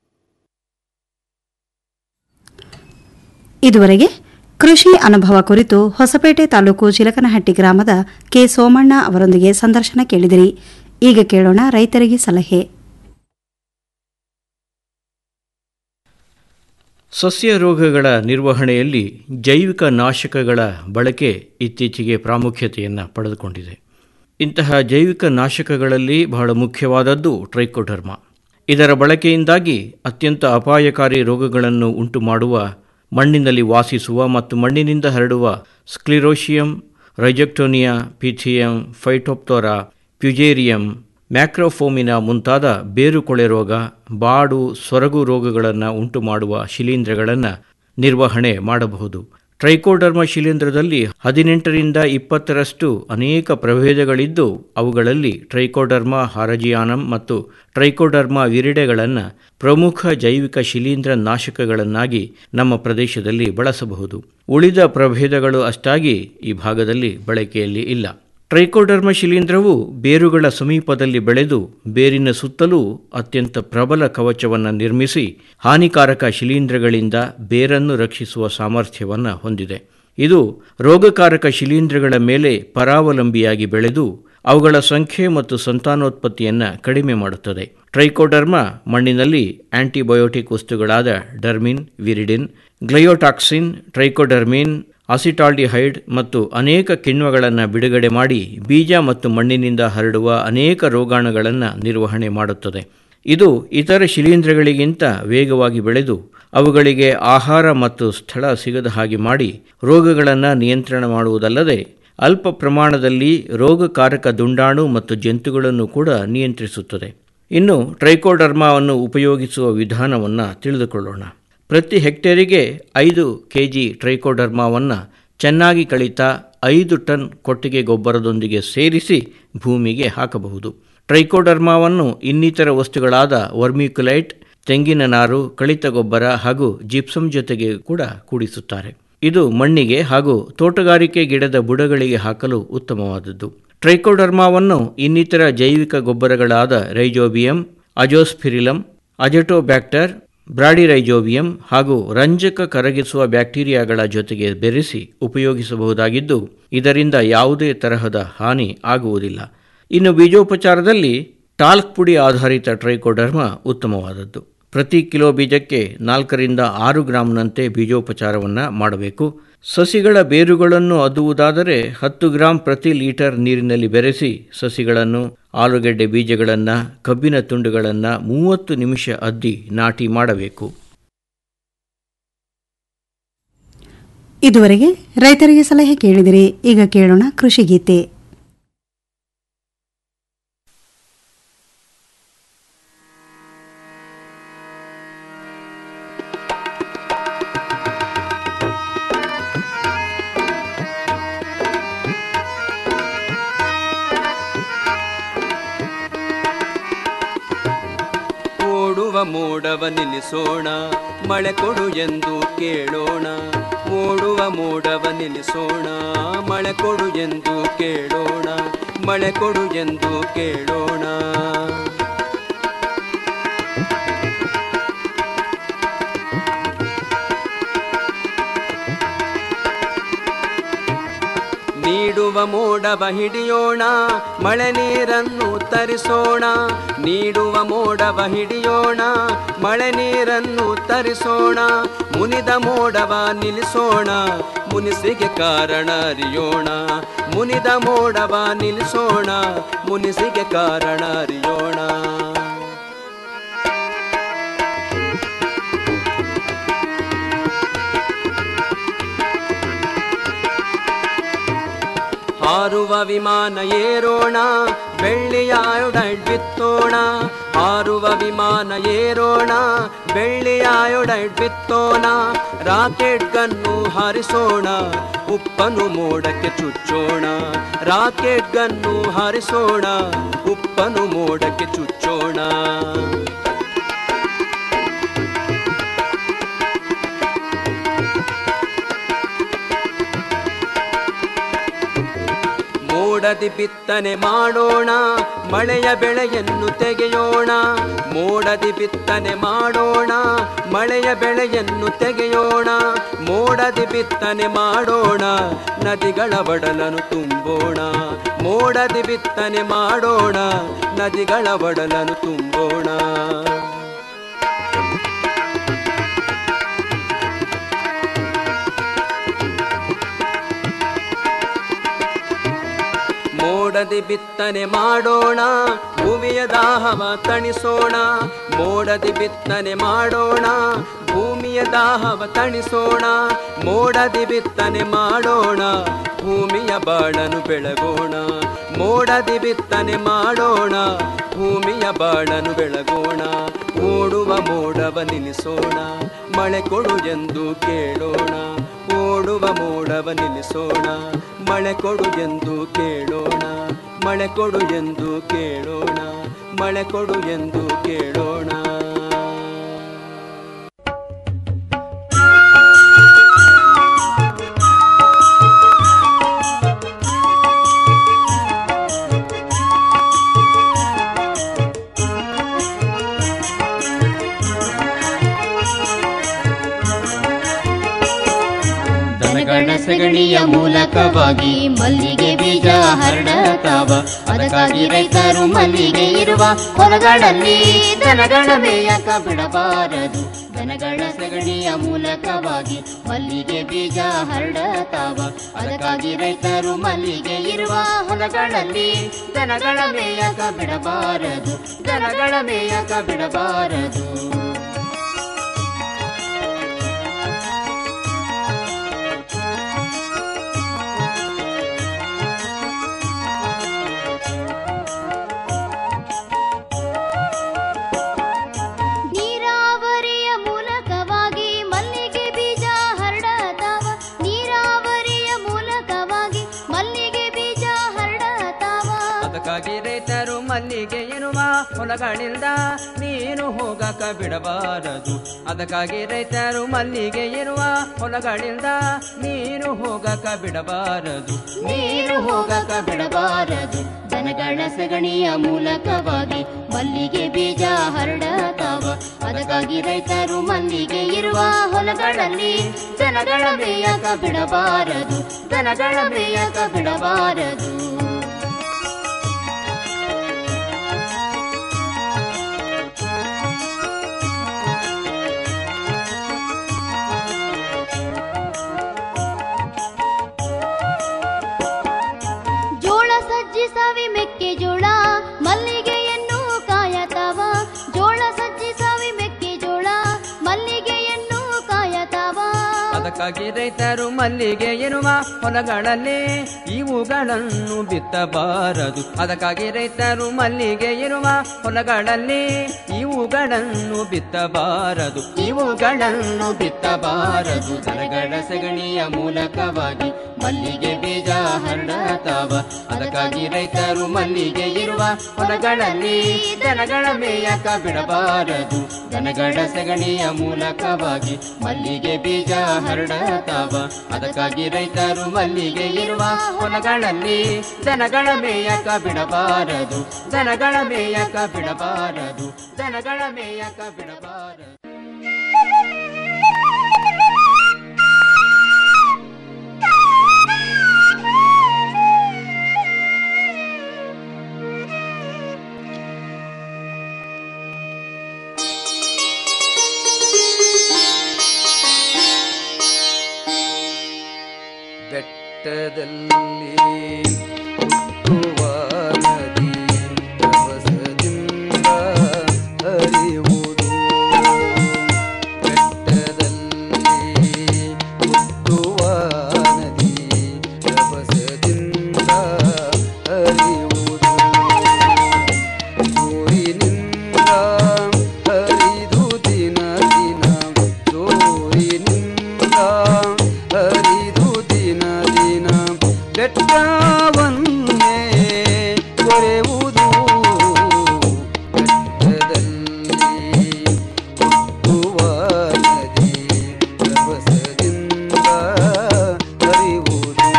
ಇದುವರೆಗೆ ಕೃಷಿ ಅನುಭವ ಕುರಿತು ಹೊಸಪೇಟೆ ತಾಲೂಕು ಚಿಲಕನಹಟ್ಟಿ ಗ್ರಾಮದ ಕೆ ಸೋಮಣ್ಣ ಅವರೊಂದಿಗೆ ಸಂದರ್ಶನ ಕೇಳಿದಿರಿ ಈಗ ಕೇಳೋಣ ರೈತರಿಗೆ ಸಲಹೆ ಸಸ್ಯ ರೋಗಗಳ ನಿರ್ವಹಣೆಯಲ್ಲಿ ಜೈವಿಕ ನಾಶಕಗಳ ಬಳಕೆ ಇತ್ತೀಚೆಗೆ ಪ್ರಾಮುಖ್ಯತೆಯನ್ನು ಪಡೆದುಕೊಂಡಿದೆ ಇಂತಹ ಜೈವಿಕ ನಾಶಕಗಳಲ್ಲಿ ಬಹಳ ಮುಖ್ಯವಾದದ್ದು ಟ್ರೈಕೋಡರ್ಮ ಇದರ ಬಳಕೆಯಿಂದಾಗಿ ಅತ್ಯಂತ ಅಪಾಯಕಾರಿ ರೋಗಗಳನ್ನು ಉಂಟು ಮಾಡುವ ಮಣ್ಣಿನಲ್ಲಿ ವಾಸಿಸುವ ಮತ್ತು ಮಣ್ಣಿನಿಂದ ಹರಡುವ ಸ್ಕ್ಲಿರೋಶಿಯಂ ರೈಜೆಕ್ಟೋನಿಯಾ ಪಿಥಿಯಂ ಫೈಟೋಪ್ತೋರಾ ಪ್ಯುಜೇರಿಯಂ ಮ್ಯಾಕ್ರೋಫೋಮಿನ ಮುಂತಾದ ಬೇರುಕೊಳೆ ರೋಗ ಬಾಡು ಸೊರಗು ರೋಗಗಳನ್ನು ಉಂಟುಮಾಡುವ ಶಿಲೀಂಧ್ರಗಳನ್ನು ನಿರ್ವಹಣೆ ಮಾಡಬಹುದು ಟ್ರೈಕೋಡರ್ಮ ಶಿಲೀಂಧ್ರದಲ್ಲಿ ಹದಿನೆಂಟರಿಂದ ಇಪ್ಪತ್ತರಷ್ಟು ಅನೇಕ ಪ್ರಭೇದಗಳಿದ್ದು ಅವುಗಳಲ್ಲಿ ಟ್ರೈಕೋಡರ್ಮ ಹಾರಜಿಯಾನಂ ಮತ್ತು ಟ್ರೈಕೋಡರ್ಮ ವಿರಿಡೆಗಳನ್ನು ಪ್ರಮುಖ ಜೈವಿಕ ಶಿಲೀಂಧ್ರ ನಾಶಕಗಳನ್ನಾಗಿ ನಮ್ಮ ಪ್ರದೇಶದಲ್ಲಿ ಬಳಸಬಹುದು ಉಳಿದ ಪ್ರಭೇದಗಳು ಅಷ್ಟಾಗಿ ಈ ಭಾಗದಲ್ಲಿ ಬಳಕೆಯಲ್ಲಿ ಇಲ್ಲ ಟ್ರೈಕೋಡರ್ಮ ಶಿಲೀಂಧ್ರವು ಬೇರುಗಳ ಸಮೀಪದಲ್ಲಿ ಬೆಳೆದು ಬೇರಿನ ಸುತ್ತಲೂ ಅತ್ಯಂತ ಪ್ರಬಲ ಕವಚವನ್ನು ನಿರ್ಮಿಸಿ ಹಾನಿಕಾರಕ ಶಿಲೀಂಧ್ರಗಳಿಂದ ಬೇರನ್ನು ರಕ್ಷಿಸುವ ಸಾಮರ್ಥ್ಯವನ್ನು ಹೊಂದಿದೆ ಇದು ರೋಗಕಾರಕ ಶಿಲೀಂಧ್ರಗಳ ಮೇಲೆ ಪರಾವಲಂಬಿಯಾಗಿ ಬೆಳೆದು ಅವುಗಳ ಸಂಖ್ಯೆ ಮತ್ತು ಸಂತಾನೋತ್ಪತ್ತಿಯನ್ನು ಕಡಿಮೆ ಮಾಡುತ್ತದೆ ಟ್ರೈಕೋಡರ್ಮ ಮಣ್ಣಿನಲ್ಲಿ ಆಂಟಿಬಯೋಟಿಕ್ ವಸ್ತುಗಳಾದ ಡರ್ಮಿನ್ ವಿರಿಡಿನ್ ಗ್ಲಯೋಟಾಕ್ಸಿನ್ ಟ್ರೈಕೋಡರ್ಮಿನ್ ಅಸಿಟಾಲ್ಡಿಹೈಡ್ ಮತ್ತು ಅನೇಕ ಕಿಣ್ವಗಳನ್ನು ಬಿಡುಗಡೆ ಮಾಡಿ ಬೀಜ ಮತ್ತು ಮಣ್ಣಿನಿಂದ ಹರಡುವ ಅನೇಕ ರೋಗಾಣುಗಳನ್ನು ನಿರ್ವಹಣೆ ಮಾಡುತ್ತದೆ ಇದು ಇತರ ಶಿಲೀಂಧ್ರಗಳಿಗಿಂತ ವೇಗವಾಗಿ ಬೆಳೆದು ಅವುಗಳಿಗೆ ಆಹಾರ ಮತ್ತು ಸ್ಥಳ ಸಿಗದ ಹಾಗೆ ಮಾಡಿ ರೋಗಗಳನ್ನು ನಿಯಂತ್ರಣ ಮಾಡುವುದಲ್ಲದೆ ಅಲ್ಪ ಪ್ರಮಾಣದಲ್ಲಿ ರೋಗಕಾರಕ ದುಂಡಾಣು ಮತ್ತು ಜಂತುಗಳನ್ನು ಕೂಡ ನಿಯಂತ್ರಿಸುತ್ತದೆ ಇನ್ನು ಟ್ರೈಕೋಡರ್ಮಾವನ್ನು ಉಪಯೋಗಿಸುವ ವಿಧಾನವನ್ನು ತಿಳಿದುಕೊಳ್ಳೋಣ ಪ್ರತಿ ಹೆಕ್ಟೇರಿಗೆ ಐದು ಕೆ ಜಿ ಟ್ರೈಕೋಡರ್ಮಾವನ್ನು ಚೆನ್ನಾಗಿ ಕಳಿತ ಐದು ಟನ್ ಕೊಟ್ಟಿಗೆ ಗೊಬ್ಬರದೊಂದಿಗೆ ಸೇರಿಸಿ ಭೂಮಿಗೆ ಹಾಕಬಹುದು ಟ್ರೈಕೋಡರ್ಮಾವನ್ನು ಇನ್ನಿತರ ವಸ್ತುಗಳಾದ ವರ್ಮಿಕ್ಯುಲೈಟ್ ತೆಂಗಿನ ನಾರು ಕಳಿತ ಗೊಬ್ಬರ ಹಾಗೂ ಜಿಪ್ಸಮ್ ಜೊತೆಗೆ ಕೂಡ ಕೂಡಿಸುತ್ತಾರೆ ಇದು ಮಣ್ಣಿಗೆ ಹಾಗೂ ತೋಟಗಾರಿಕೆ ಗಿಡದ ಬುಡಗಳಿಗೆ ಹಾಕಲು ಉತ್ತಮವಾದದ್ದು ಟ್ರೈಕೋಡರ್ಮಾವನ್ನು ಇನ್ನಿತರ ಜೈವಿಕ ಗೊಬ್ಬರಗಳಾದ ರೈಜೋಬಿಯಂ ಅಜೋಸ್ಫಿರಿಲಂ ಅಜೆಟೋಬ್ಯಾಕ್ಟರ್ ಬ್ರಾಡಿರೈಜೋಬಿಯಂ ಹಾಗೂ ರಂಜಕ ಕರಗಿಸುವ ಬ್ಯಾಕ್ಟೀರಿಯಾಗಳ ಜೊತೆಗೆ ಬೆರೆಸಿ ಉಪಯೋಗಿಸಬಹುದಾಗಿದ್ದು ಇದರಿಂದ ಯಾವುದೇ ತರಹದ ಹಾನಿ ಆಗುವುದಿಲ್ಲ ಇನ್ನು ಬೀಜೋಪಚಾರದಲ್ಲಿ ಟಾಲ್ಕ್ ಪುಡಿ ಆಧಾರಿತ ಟ್ರೈಕೋಡರ್ಮ ಉತ್ತಮವಾದದ್ದು ಪ್ರತಿ ಕಿಲೋ ಬೀಜಕ್ಕೆ ನಾಲ್ಕರಿಂದ ಆರು ಗ್ರಾಂನಂತೆ ಬೀಜೋಪಚಾರವನ್ನು ಮಾಡಬೇಕು ಸಸಿಗಳ ಬೇರುಗಳನ್ನು ಅದ್ದುವುದಾದರೆ ಹತ್ತು ಗ್ರಾಂ ಪ್ರತಿ ಲೀಟರ್ ನೀರಿನಲ್ಲಿ ಬೆರೆಸಿ ಸಸಿಗಳನ್ನು ಆಲೂಗೆಡ್ಡೆ ಬೀಜಗಳನ್ನು ಕಬ್ಬಿನ ತುಂಡುಗಳನ್ನು ಮೂವತ್ತು ನಿಮಿಷ ಅದ್ದಿ ನಾಟಿ ಮಾಡಬೇಕು ಇದುವರೆಗೆ ರೈತರಿಗೆ ಸಲಹೆ ಕೇಳಿದಿರಿ ಈಗ ಕೇಳೋಣ ಕೃಷಿ ಗೀತೆ ಓಡುವ ಮೋಡವ ನಿಲ್ಲಿಸೋಣ ಮಳೆ ಕೊಡು ಎಂದು ಕೇಳೋಣ ಓಡುವ ಮೋಡವ ನಿಲ್ಲಿಸೋಣ ಮಳೆ ಕೊಡು ಎಂದು ಕೇಳೋಣ ಮಳೆ ಕೊಡು ಎಂದು ಕೇಳೋಣ ನೀಡುವ ಮೋಡವ ಹಿಡಿಯೋಣ ಮಳೆ ನೀರನ್ನು ತರಿಸೋಣ ನೀಡುವ ಮೋಡವ ಹಿಡಿಯೋಣ ಮಳೆ ನೀರನ್ನು ತರಿಸೋಣ ಮುನಿದ ಮೋಡವ ನಿಲ್ಲಿಸೋಣ ಮುನಿಸಿಗೆ ಕಾರಣ ಅರಿಯೋಣ ಮುನಿದ ಮೋಡವ ನಿಲ್ಲಿಸೋಣ ಮುನಿಸಿಗೆ ಕಾರಣ ಅರಿಯೋಣ ಹಾರುವ ವಿಮಾನ ಏರೋಣ ಬೆಳ್ಳಿಯ ಅಯೋಡೈಡ್ ಬಿತ್ತೋಣ ಹಾರುವ ವಿಮಾನ ಏರೋಣ ಬೆಳ್ಳಿಯ ಅಯೋಡೈಡ್ ಬಿತ್ತೋಣ ರಾಕೆಟ್ ಗನ್ನು ಹಾರಿಸೋಣ ಉಪ್ಪನು ಮೋಡಕ್ಕೆ ಚುಚ್ಚೋಣ ರಾಕೆಟ್ ಗನ್ನು ಹಾರಿಸೋಣ ಉಪ್ಪನು ಮೋಡಕ್ಕೆ ಚುಚ್ಚೋಣ ಮೋಡದಿ ಬಿತ್ತನೆ ಮಾಡೋಣ ಮಳೆಯ ಬೆಳೆಯನ್ನು ತೆಗೆಯೋಣ ಮೋಡದಿ ಬಿತ್ತನೆ ಮಾಡೋಣ ಮಳೆಯ ಬೆಳೆಯನ್ನು ತೆಗೆಯೋಣ ಮೋಡದಿ ಬಿತ್ತನೆ ಮಾಡೋಣ ನದಿಗಳ ಬಡಲನ್ನು ತುಂಬೋಣ ಮೋಡದಿ ಬಿತ್ತನೆ ಮಾಡೋಣ ನದಿಗಳ ಬಡಲನ್ನು ತುಂಬೋಣ ಮೋಡದಿ ಬಿತ್ತನೆ ಮಾಡೋಣ ಭೂಮಿಯ ದಾಹವ ತಣಿಸೋಣ ಮೋಡದಿ ಬಿತ್ತನೆ ಮಾಡೋಣ ಭೂಮಿಯ ದಾಹವ ತಣಿಸೋಣ ಮೋಡದಿ ಬಿತ್ತನೆ ಮಾಡೋಣ ಭೂಮಿಯ ಬಾಳನು ಬೆಳಗೋಣ ಮೋಡದಿ ಬಿತ್ತನೆ ಮಾಡೋಣ ಭೂಮಿಯ ಬಾಳನು ಬೆಳಗೋಣ ಓಡುವ ಮೋಡವ ನಿಲ್ಲಿಸೋಣ ಮಳೆ ಕೊಡು ಎಂದು ಕೇಳೋಣ ಓಡುವ ಮೋಡವ ನಿಲ್ಲಿಸೋಣ ಮಳೆ ಕೊಡು ಎಂದು ಕೇಳೋಣ ಮಳೆ ಕೊಡು ಎಂದು ಕೇಳೋಣ ಮಳೆ ಕೊಡು ಎಂದು ಕೇಳೋಣ ದನಗಳ ಸಗಣಿಯ ಮೂಲಕವಾಗಿ ಮಲ್ಲಿಗೆ ಬೀಜ ಹರಡತಾವ ಅದಕ್ಕಾಗಿ ರೈತರು ಮಲ್ಲಿಗೆ ಇರುವ ಹೊಲಗಳಲ್ಲಿ ದನಗಳ ಮೇಯಕ ಬಿಡಬಾರದು ದನಗಳ ಸಗಣಿಯ ಮೂಲಕವಾಗಿ ಮಲ್ಲಿಗೆ ಬೀಜ ಹರಡತಾವ ಅದಕ್ಕಾಗಿ ರೈತರು ಮಲ್ಲಿಗೆ ಇರುವ ಹೊಲಗಳಲ್ಲಿ ದನಗಳ ಮೇಯಕ ಬಿಡಬಾರದು ದನಗಳ ಮೇಯಕ ಬಿಡಬಾರದು ನೀರಾವರಿಯ ಮೂಲಕವಾಗಿ ಮಲ್ಲಿಗೆ ಬೀಜ ಹರಡತಾವ ನೀರಾವರಿಯ ಮೂಲಕವಾಗಿ ಮಲ್ಲಿಗೆ ಬೀಜ ಹರಡತಾವ ಅದಕ್ಕಾಗಿ ರೈತರು ಮಲ್ಲಿಗೆ ಎನ್ನುವ ಹೊಲಗಳಿಂದ ನೀನು ಹೋಗಕ ಬಿಡಬಾರದು ಅದಕ್ಕಾಗಿ ರೈತರು ಮಲ್ಲಿಗೆ ಇರುವ ಹೊಲಗಳಿಂದ ನೀನು ಹೋಗಕ ಬಿಡಬಾರದು ನೀರು ಹೋಗಕ ಬಿಡಬಾರದು ದನಗಳ ಸಗಣಿಯ ಮೂಲಕವಾಗಿ ಮಲ್ಲಿಗೆ ಬೀಜ ಹರಡತಾವ ಅದಕ್ಕಾಗಿ ರೈತರು ಮಲ್ಲಿಗೆ ಇರುವ ಹೊಲಗಳಲ್ಲಿ ದನಗಳ ಮೇಯಕ ಬಿಡಬಾರದು ದನಗಳ ಮೇಯಕ ಬಿಡಬಾರದು ಜೋಳ ಸಜ್ಜಿ ಸಾವಿ ಮೆಕ್ಕೆಜೋಳ ಮಲ್ಲಿಗೆಯನ್ನು ಕಾಯತಾವ ಜೋಳ ಸಜ್ಜಿ ಸಾವಿ ಮೆಕ್ಕೆಜೋಳ ಮಲ್ಲಿಗೆಯನ್ನು ಕಾಯತಾವ ಅದಕ್ಕಾಗಿ ರೈತರು ಮಲ್ಲಿಗೆ ಇರುವ ಹೊಲಗಳಲ್ಲಿ ಇವುಗಳನ್ನು ಬಿತ್ತಬಾರದು ಅದಕ್ಕಾಗಿ ರೈತರು ಮಲ್ಲಿಗೆ ಇರುವ ಹೊಲಗಳಲ್ಲಿ ಇವುಗಳನ್ನು ಬಿತ್ತಬಾರದು ಇವುಗಳನ್ನು ಬಿತ್ತಬಾರದು ದನಗಳ ಸಗಣಿಯ ಮೂಲಕವಾಗಿ ಮಲ್ಲಿಗೆ ಬೀಜ ಹರಡತಾವ ಅದಕ್ಕಾಗಿ ರೈತರು ಮಲ್ಲಿಗೆ ಇರುವ ಹೊಲಗಳಲ್ಲಿ ದನಗಳ ಮೇಯಕ ಬಿಡಬಾರದು ದನಗಳ ಸಗಣಿಯ ಮೂಲಕವಾಗಿ ಮಲ್ಲಿಗೆ ಬೀಜ ಹರಡತಾವ ಅದಕ್ಕಾಗಿ ರೈತರು ಮಲ್ಲಿಗೆ ಇರುವ ಹೊಲಗಳಲ್ಲಿ ದನಗಳ ಮೇಯಕ ಬಿಡಬಾರದು ದನಗಳ ಮೇಯಕ ಬಿಡಬಾರದು ದನಗಳ ಮೇಯಕ ಬಿಡಬಾರದು ಬೆಟ್ಟದಲ್ಲಿ ಹುಟ್ಟುವ ನದಿ ರಭಸದಿಂದ ಹರಿಯುವುದು ಬೆಟ್ಟದಲ್ಲಿ ಹುಟ್ಟುವ ನದಿ ರಭಸದಿಂದ ಹರಿಯುವುದು ಜೋರಿನಿಂದ ಹರಿದು ದಿನ ದಿನ ಜೋರಿನಿಂದ ಹರಿದು ದಿನ ದಿನ ಬೆಟ್ಟವನ್ನೇ ಕೊರೆಯುವುದು ಬೆಟ್ಟದಲ್ಲಿ ಹುಟ್ಟುವ ನದಿ ರಭಸದಿಂದ ಹರಿಯುವುದು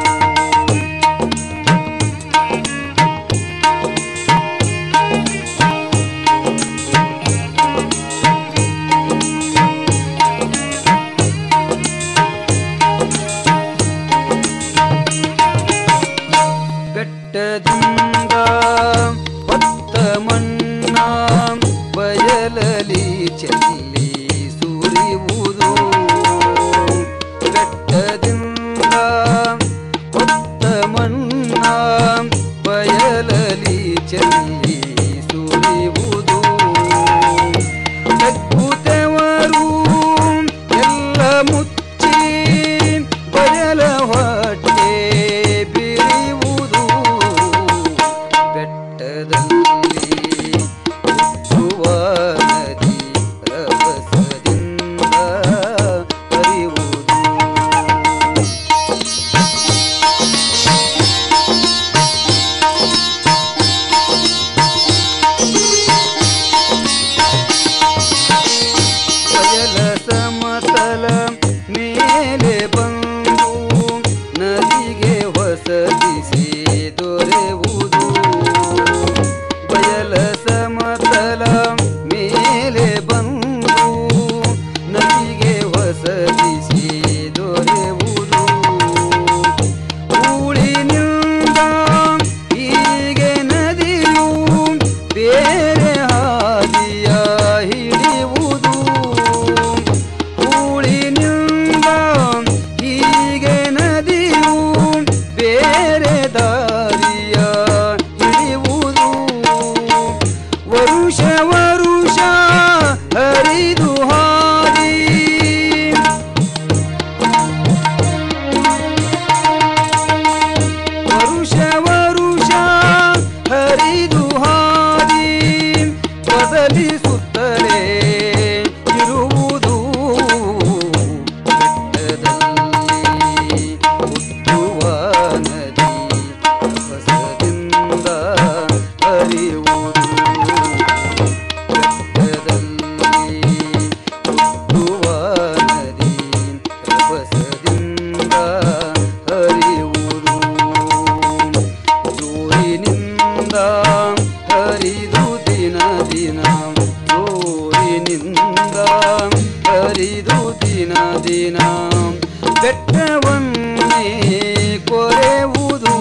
ಬೆಟ್ಟದಿಂದ ಹೊತ್ತ ಮಣ್ಣ ಬಯಲಲಿ ಚೆಲ್ಲಿ ಸುರಿಯುವುದು ಬೆಟ್ಟದಿಂದ ಹೊತ್ತ ಮಣ್ಣ ಹರಿದು ದಿನ ದಿನ ಜೋರಿನಿಂದ ಹರಿದು ದಿನ ದಿನ ಬೆಟ್ಟವನ್ನೇ ಕೊರೆಯುವುದು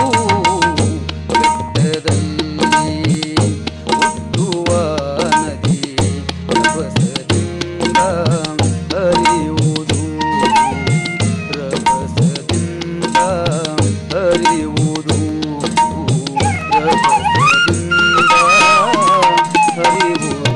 ಬೆಟ್ಟದಲ್ಲಿ ಹುಟ್ಟುವ ನದಿ ರಭಸದಿಂದ ಹರಿಯುವುದು ರಭಸದಿಂದ ಹರಿಯುವುದು ರಭಸದಿಂದ ಹರಿಯುವುದು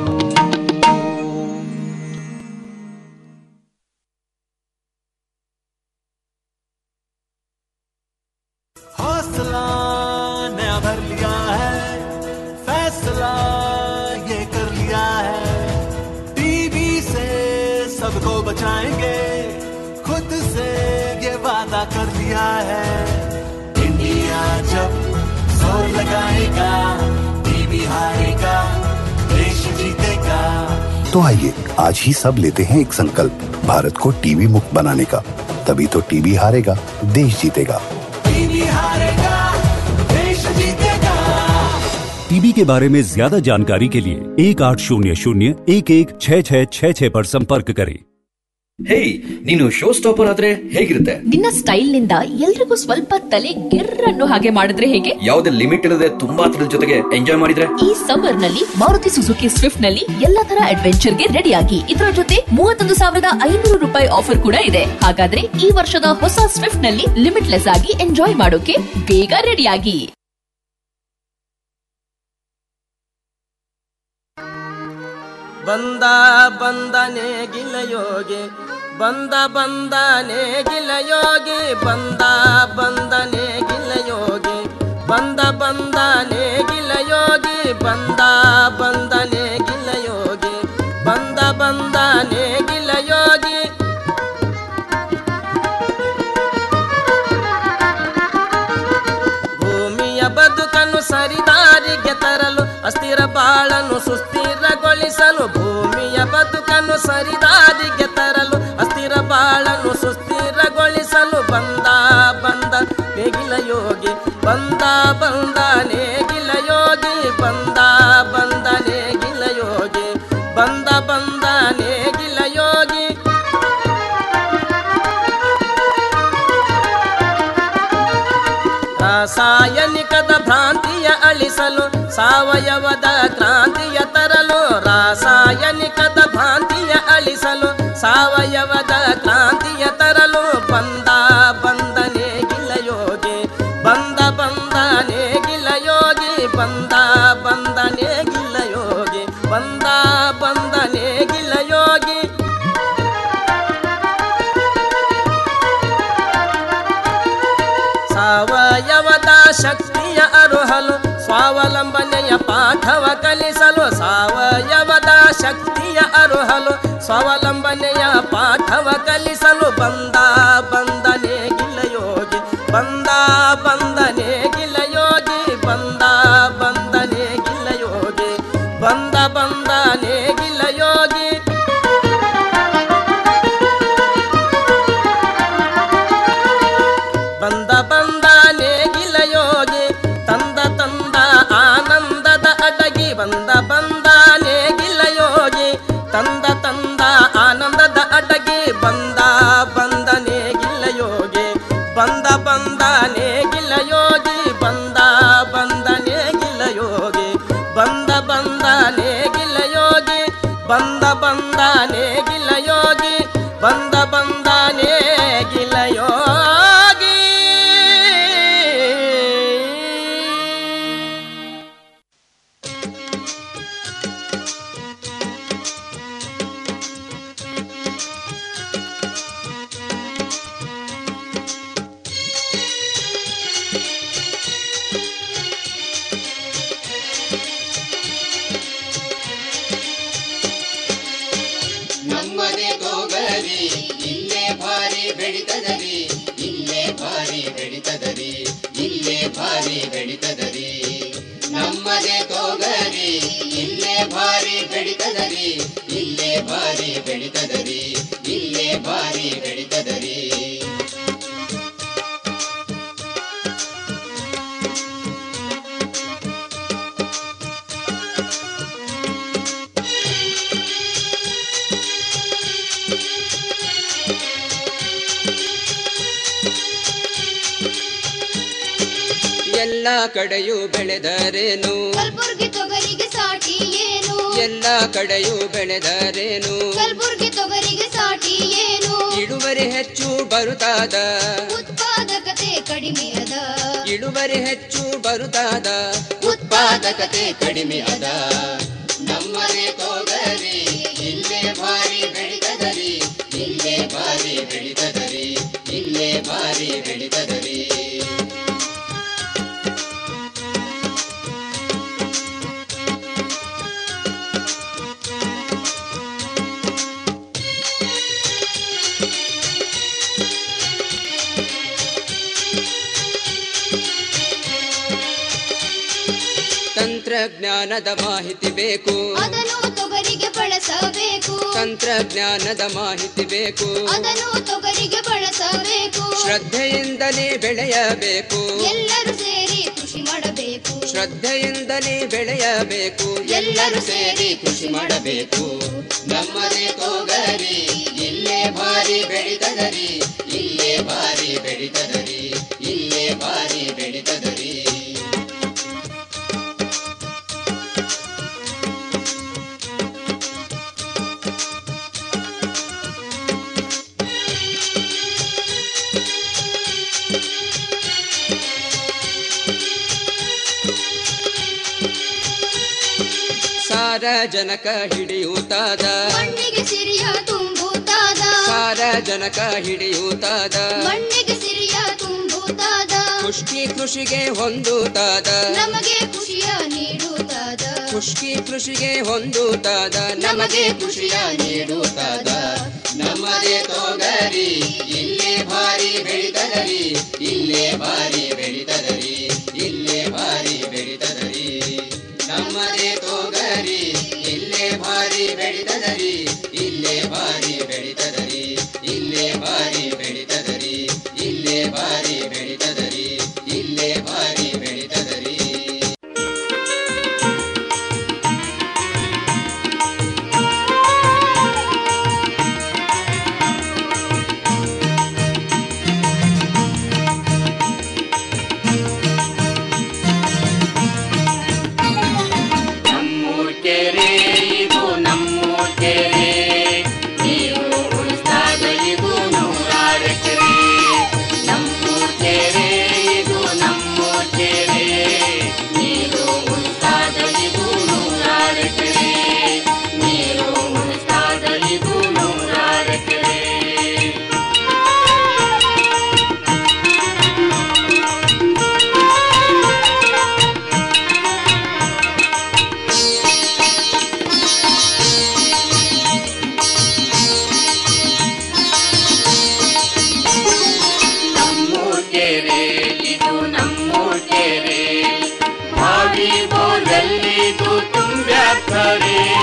हौसला नया भर लिया है फैसला ये कर लिया है टीवी से सबको बचाएंगे खुद से ये वादा कर लिया है इंडिया जब जोर लगाएगा टीवी हारेगा देश जीतेगा तो आइए आज ही सब लेते हैं एक संकल्प भारत को टीवी मुक्त बनाने का तभी तो टीवी हारेगा देश जीतेगा टीवी हारेगा देश जीतेगा टीबी के बारे में ज्यादा जानकारी के लिए एक आठ शून्य शून्य एक एक छः छः छः छः पर संपर्क करें ಹೇಯ್ ನೀನು ಶೋ ಸ್ಟಾಪರ್ ಆದ್ರೆ ಹೇಗಿರುತ್ತೆ ನಿನ್ನ ಸ್ಟೈಲ್ ನಿಂದ ಎಲ್ರಿಗೂ ಸ್ವಲ್ಪ ತಲೆ ಗೆರ್ರನ್ನು ಹಾಗೆ ಮಾಡಿದ್ರೆ ಹೇಗೆ ಯಾವುದೇ ಲಿಮಿಟ್ ಇಲ್ಲದೆ ತುಂಬಾ ಥ್ರಿಲ್ ಜೊತೆಗೆ ಎಂಜಾಯ್ ಮಾಡಿದ್ರೆ ಈ ಸಮ್ಮರ್ ನಲ್ಲಿ ಮಾರುತಿ ಸುಜುಕಿ ಸ್ವಿಫ್ಟ್ ನಲ್ಲಿ ಎಲ್ಲಾ ತರ ಅಡ್ವೆಂಚರ್ ಗೆ ರೆಡಿ ಆಗಿ ಇದರ ಜೊತೆ ಮೂವತ್ತೊಂದು ಸಾವಿರದ ಐನೂರು ರೂಪಾಯಿ ಆಫರ್ ಕೂಡ ಇದೆ ಹಾಗಾದ್ರೆ ಈ ವರ್ಷದ ಹೊಸ ಸ್ವಿಫ್ಟ್ ನಲ್ಲಿ ಲಿಮಿಟ್ಲೆಸ್ ಆಗಿ ಎಂಜಾಯ್ ಮಾಡೋಕೆ ಬೇಗ ರೆಡಿ ಆಗಿ ಬಂದ ಬಂದನೆ ಗಿಲಯೋಗಿ ಬಂದ ಬಂದನೆ ಗಿಲಯೋಗಿ ಬಂದ ಬಂದನೆ ಗಿಲಯೋಗಿ ಬಂದ ಬಂದನೆ ಗಿಲಯೋಗಿ ಬಂದ ಬಂದನೆ ಗಿಲಯೋಗಿ ಬಂದ ಬಂದನೆ ಗಿಲಯೋಗಿ ಭೂಮಿಯ ಬದುಕನ್ನು ಸರಿದಾರಿಗೆ ತರಲು ಅಸ್ಥಿರ ಬಾಳನ್ನು ಸುಸ್ಥಿರಗೊಳಿಸಲು ಭೂಮಿಯ ಬದುಕನ್ನು ಸರಿದಾರಿಗೆ ತರಲು ಅಸ್ಥಿರ ಬಾಳನ್ನು ಸುಸ್ಥಿರಗೊಳಿಸಲು ಬಂದ ಬಂದ ನೇಗಿಲ ಯೋಗಿ ಬಂದ ಬಂದ ನೇಗಿಲ ಯೋಗಿ ಬಂದ ಬಂದ ನೇಗಿಲ ಯೋಗಿ ಬಂದ ಬಂದ ನೇಗಿಲ ಯೋಗಿ ರಾಸಾಯನಿಕದ ಭ್ರಾಂತಿಯ ಅಳಿಸಲು ಸಾವಯವದ ಕ್ರಾಂತಿಯ ತರಲು ರಾಸಾಯನಿಕದ ಭ್ರಾಂತಿಯ ಅಳಿಸಲು ಸಾವಯವದ ಕ್ರಾಂತಿಯ ತರಲು ಬಂದ ಬಂದನೆ ಗಿಲಯೋಗಿ ಬಂದ ಬಂದನೆ ಗಿಲಯೋಗಿ ಬಂದ ಬಂದನೆ ಗಿಲಯೋಗಿ ಬಂದ ಬಂದನೆ ಗಿಲಯೋಗಿ ಸಾವಯವದ ಶಕ್ತಿಯ ಅರುಹಲು ಸ್ವಾವಲಂಬನೆಯ ಪಾಠವ ಕಲಿಸಲು ಸಾವಯವದ ಶಕ್ತಿಯ ಅರುಹಲು ಸ್ವಾವಲಂಬನೆಯ ಪಾಠವ ಕಲಿಸಲು ಬಂದ ಬಂದನೆ ಗಿಲಯೋಗಿ ಬಂದ ಬಂದನೆ ಗಿಲಯೋಗಿ ಬಂದ ಬಂದನೆ ಗಿಲಯೋಗಿ ಬಂದ ಬಂದನೆ ಗಿಲಯೋಗಿ ಬಂದ ಬಂದ ನೇಗಿಲ ಯೋಗಿ ತಂದ ತಂದ ಆನಂದದ ಅಡಗಿ ಬಂದ ಬಂದ ನೇಗಿಲ ಯೋಗಿ ತಂದ ತಂದ ಆನಂದದ ಅಡಗಿ ಬಂದ ಬಂದ ನೇಗಿಲ ಯೋಗಿ ಬಂದ ಬಂದ ನೇಗಿಲ ಯೋಗಿ ಬಂದ ಬಂದ ನೇಗಿಲ ಯೋಗಿ ಬಂದ ಬಂದ ನೇಗಿಲ ಯೋಗಿ ಬಂದ ಬಂದ ನೇಗಿಲ ಯೋಗಿ ಬಂದ ಬಂದ ನೇಗಿಲ ಯೋಗಿ ನಮ್ಮದೇ ತೋಗರಿ ಇಲ್ಲೇ ಭಾರಿ ಬೆಳಿತದರಿ ಇಲ್ಲೇ ಭಾರಿ ಬೆಳಿತದರಿ ಇಲ್ಲೇ ಭಾರಿ ಬೆಳಿತದರಿ ನಮ್ಮದೇ ತೋಗರಿ ಇಲ್ಲೇ ಭಾರಿ ಬೆಳಿತದರಿ ಇಲ್ಲೇ ಭಾರಿ ಬೆಳಿತದರಿ ಇಲ್ಲೇ ಭಾರಿ ಬೆಳಿತದರಿ ಎಲ್ಲ ಕಡೆಯೂ ಬೆಳೆದರೇನು ಕಲ್ಬುರ್ಗಿ ತೊಗರಿಗೆ ಸಾಟಿ ಏನು ಎಲ್ಲ ಕಡೆಯೂ ಬೆಳೆದರೇನು ಕಲ್ಬುರ್ಗಿ ತೊಗರಿಗೆ ಸಾಟಿ ಏನು ಇಳುವರಿ ಹೆಚ್ಚು ಬರುತ್ತಾದ ಉತ್ಪಾದಕತೆ ಕಡಿಮೆ ಅದ ಇಳುವರಿ ಹೆಚ್ಚು ಬರುತ್ತಾದ ಉತ್ಪಾದಕತೆ ಕಡಿಮೆ ಅದ ನಮ್ಮನೆ ತೊಗರಿ ಇಲ್ಲೇ ಭಾರಿ ಬೆಳಿತದರಿ ಇಲ್ಲೇ ಭಾರಿ ಬೆಳಿತದರಿ ಇಲ್ಲೇ ಭಾರಿ ಬೆಳಿತದರಿ ತಂತ್ರಜ್ಞಾನದ ಮಾಹಿತಿ ಬೇಕು ಅದನ್ನು ತೊಗರಿಗೆ ಬಳಸಬೇಕು ತಂತ್ರಜ್ಞಾನದ ಮಾಹಿತಿ ಬೇಕು ಅದನ್ನು ತೊಗರಿಗೆ ಬಳಸಬೇಕು ಶ್ರದ್ಧೆಯಿಂದಲೇ ಬೆಳೆಯಬೇಕು ಎಲ್ಲರೂ ಸೇರಿ ಕೃಷಿ ಮಾಡಬೇಕು ಶ್ರದ್ಧೆಯಿಂದಲೇ ಬೆಳೆಯಬೇಕು ಎಲ್ಲರೂ ಸೇರಿ ಕೃಷಿ ಮಾಡಬೇಕು ನಮ್ಮನೆ ತೊಗರಿ ಇಲ್ಲೇ ಭಾರಿ ಬೆಳಿತದರಿ ಇಲ್ಲೇ ಭಾರಿ ಬೆಳಿತದರಿ ಇಲ್ಲೇ ಭಾರಿ ಬೆಳಿತದರಿ ಸಾರಜನಕ ಹಿಡಿಯುತ್ತಾದ ಮಣ್ಣಿಗೆ ಸಿರಿಯ ತುಂಬುತ್ತಾದ ಸಾರಜನಕ ಹಿಡಿಯುತ್ತಾದ ಮಣ್ಣಿಗೆ ಸಿರಿಯ ತುಂಬುತ್ತಾದ ಖುಷ್ಕಿ ಕೃಷಿಗೆ ಹೊಂದುತ್ತಾದ ನಮಗೆ ಖುಷಿಯ ನೀಡುತ್ತಾದ ಖುಷ್ಕಿ ಕೃಷಿಗೆ ಹೊಂದುತ್ತಾದ ನಮಗೆ ಖುಷಿಯ ನೀಡುತ್ತಾದ ನಮ್ಮದೇ ತೊಗರಿ ಇಲ್ಲೇ ಭಾರಿ ಬೆಳಿತದರಿ ಇಲ್ಲೇ ಭಾರಿ ಬೆಳಿತದರಿ ಇಲ್ಲೇ ಭಾರಿ ಬೆಳಿತದರಿ ನಮ್ಮದೇ ತೊಗರಿ ಇಲ್ಲೇ ಭಾರಿ ಬೆಳಿತದರಿ ಇಲ್ಲೇ ಭಾರಿ ಬೆಳಿತದರಿ ಇಲ್ಲೇ ಭಾರಿ ಬೆಳಿತದರಿ ಇಲ್ಲೇ ಭಾರಿ ಬೆಳಿತದರಿ ಇಲ್ಲೇ ಭಾರಿ ಬೆಳಿತದರಿ ನಮ್ಮೂರ್ ಕೆರೆ ಇದು ನಮ್ಮೂರ್ ಕೆರೆ ನೀರು ಉಳಿಸ್ದಾಗ ಇದು ನೂರಾರು ಎಕರೆ ನಮ್ಮೂರ್ ಕೆರೆ ಇದು ನಮ್ಮೂರ್ ಕೆರೆ ನೀರು ಉಳಿಸ್ದಾಗ ಇದು ನೂರಾರು ಎಕರೆ ನೀರು ಉಳಿಸ್ದಾಗ ಇದು ನೂರಾರು ಎಕರೆ ನಮ್ಮೂರ್ ಕೆರೆ ಇದು ನಮ್ಮೂರ್ ಕೆರೆ ಬಾವಿ ಬೋದಲ್ಲಿ ಇದು ತುಂಬ್ಯಾಕರೆ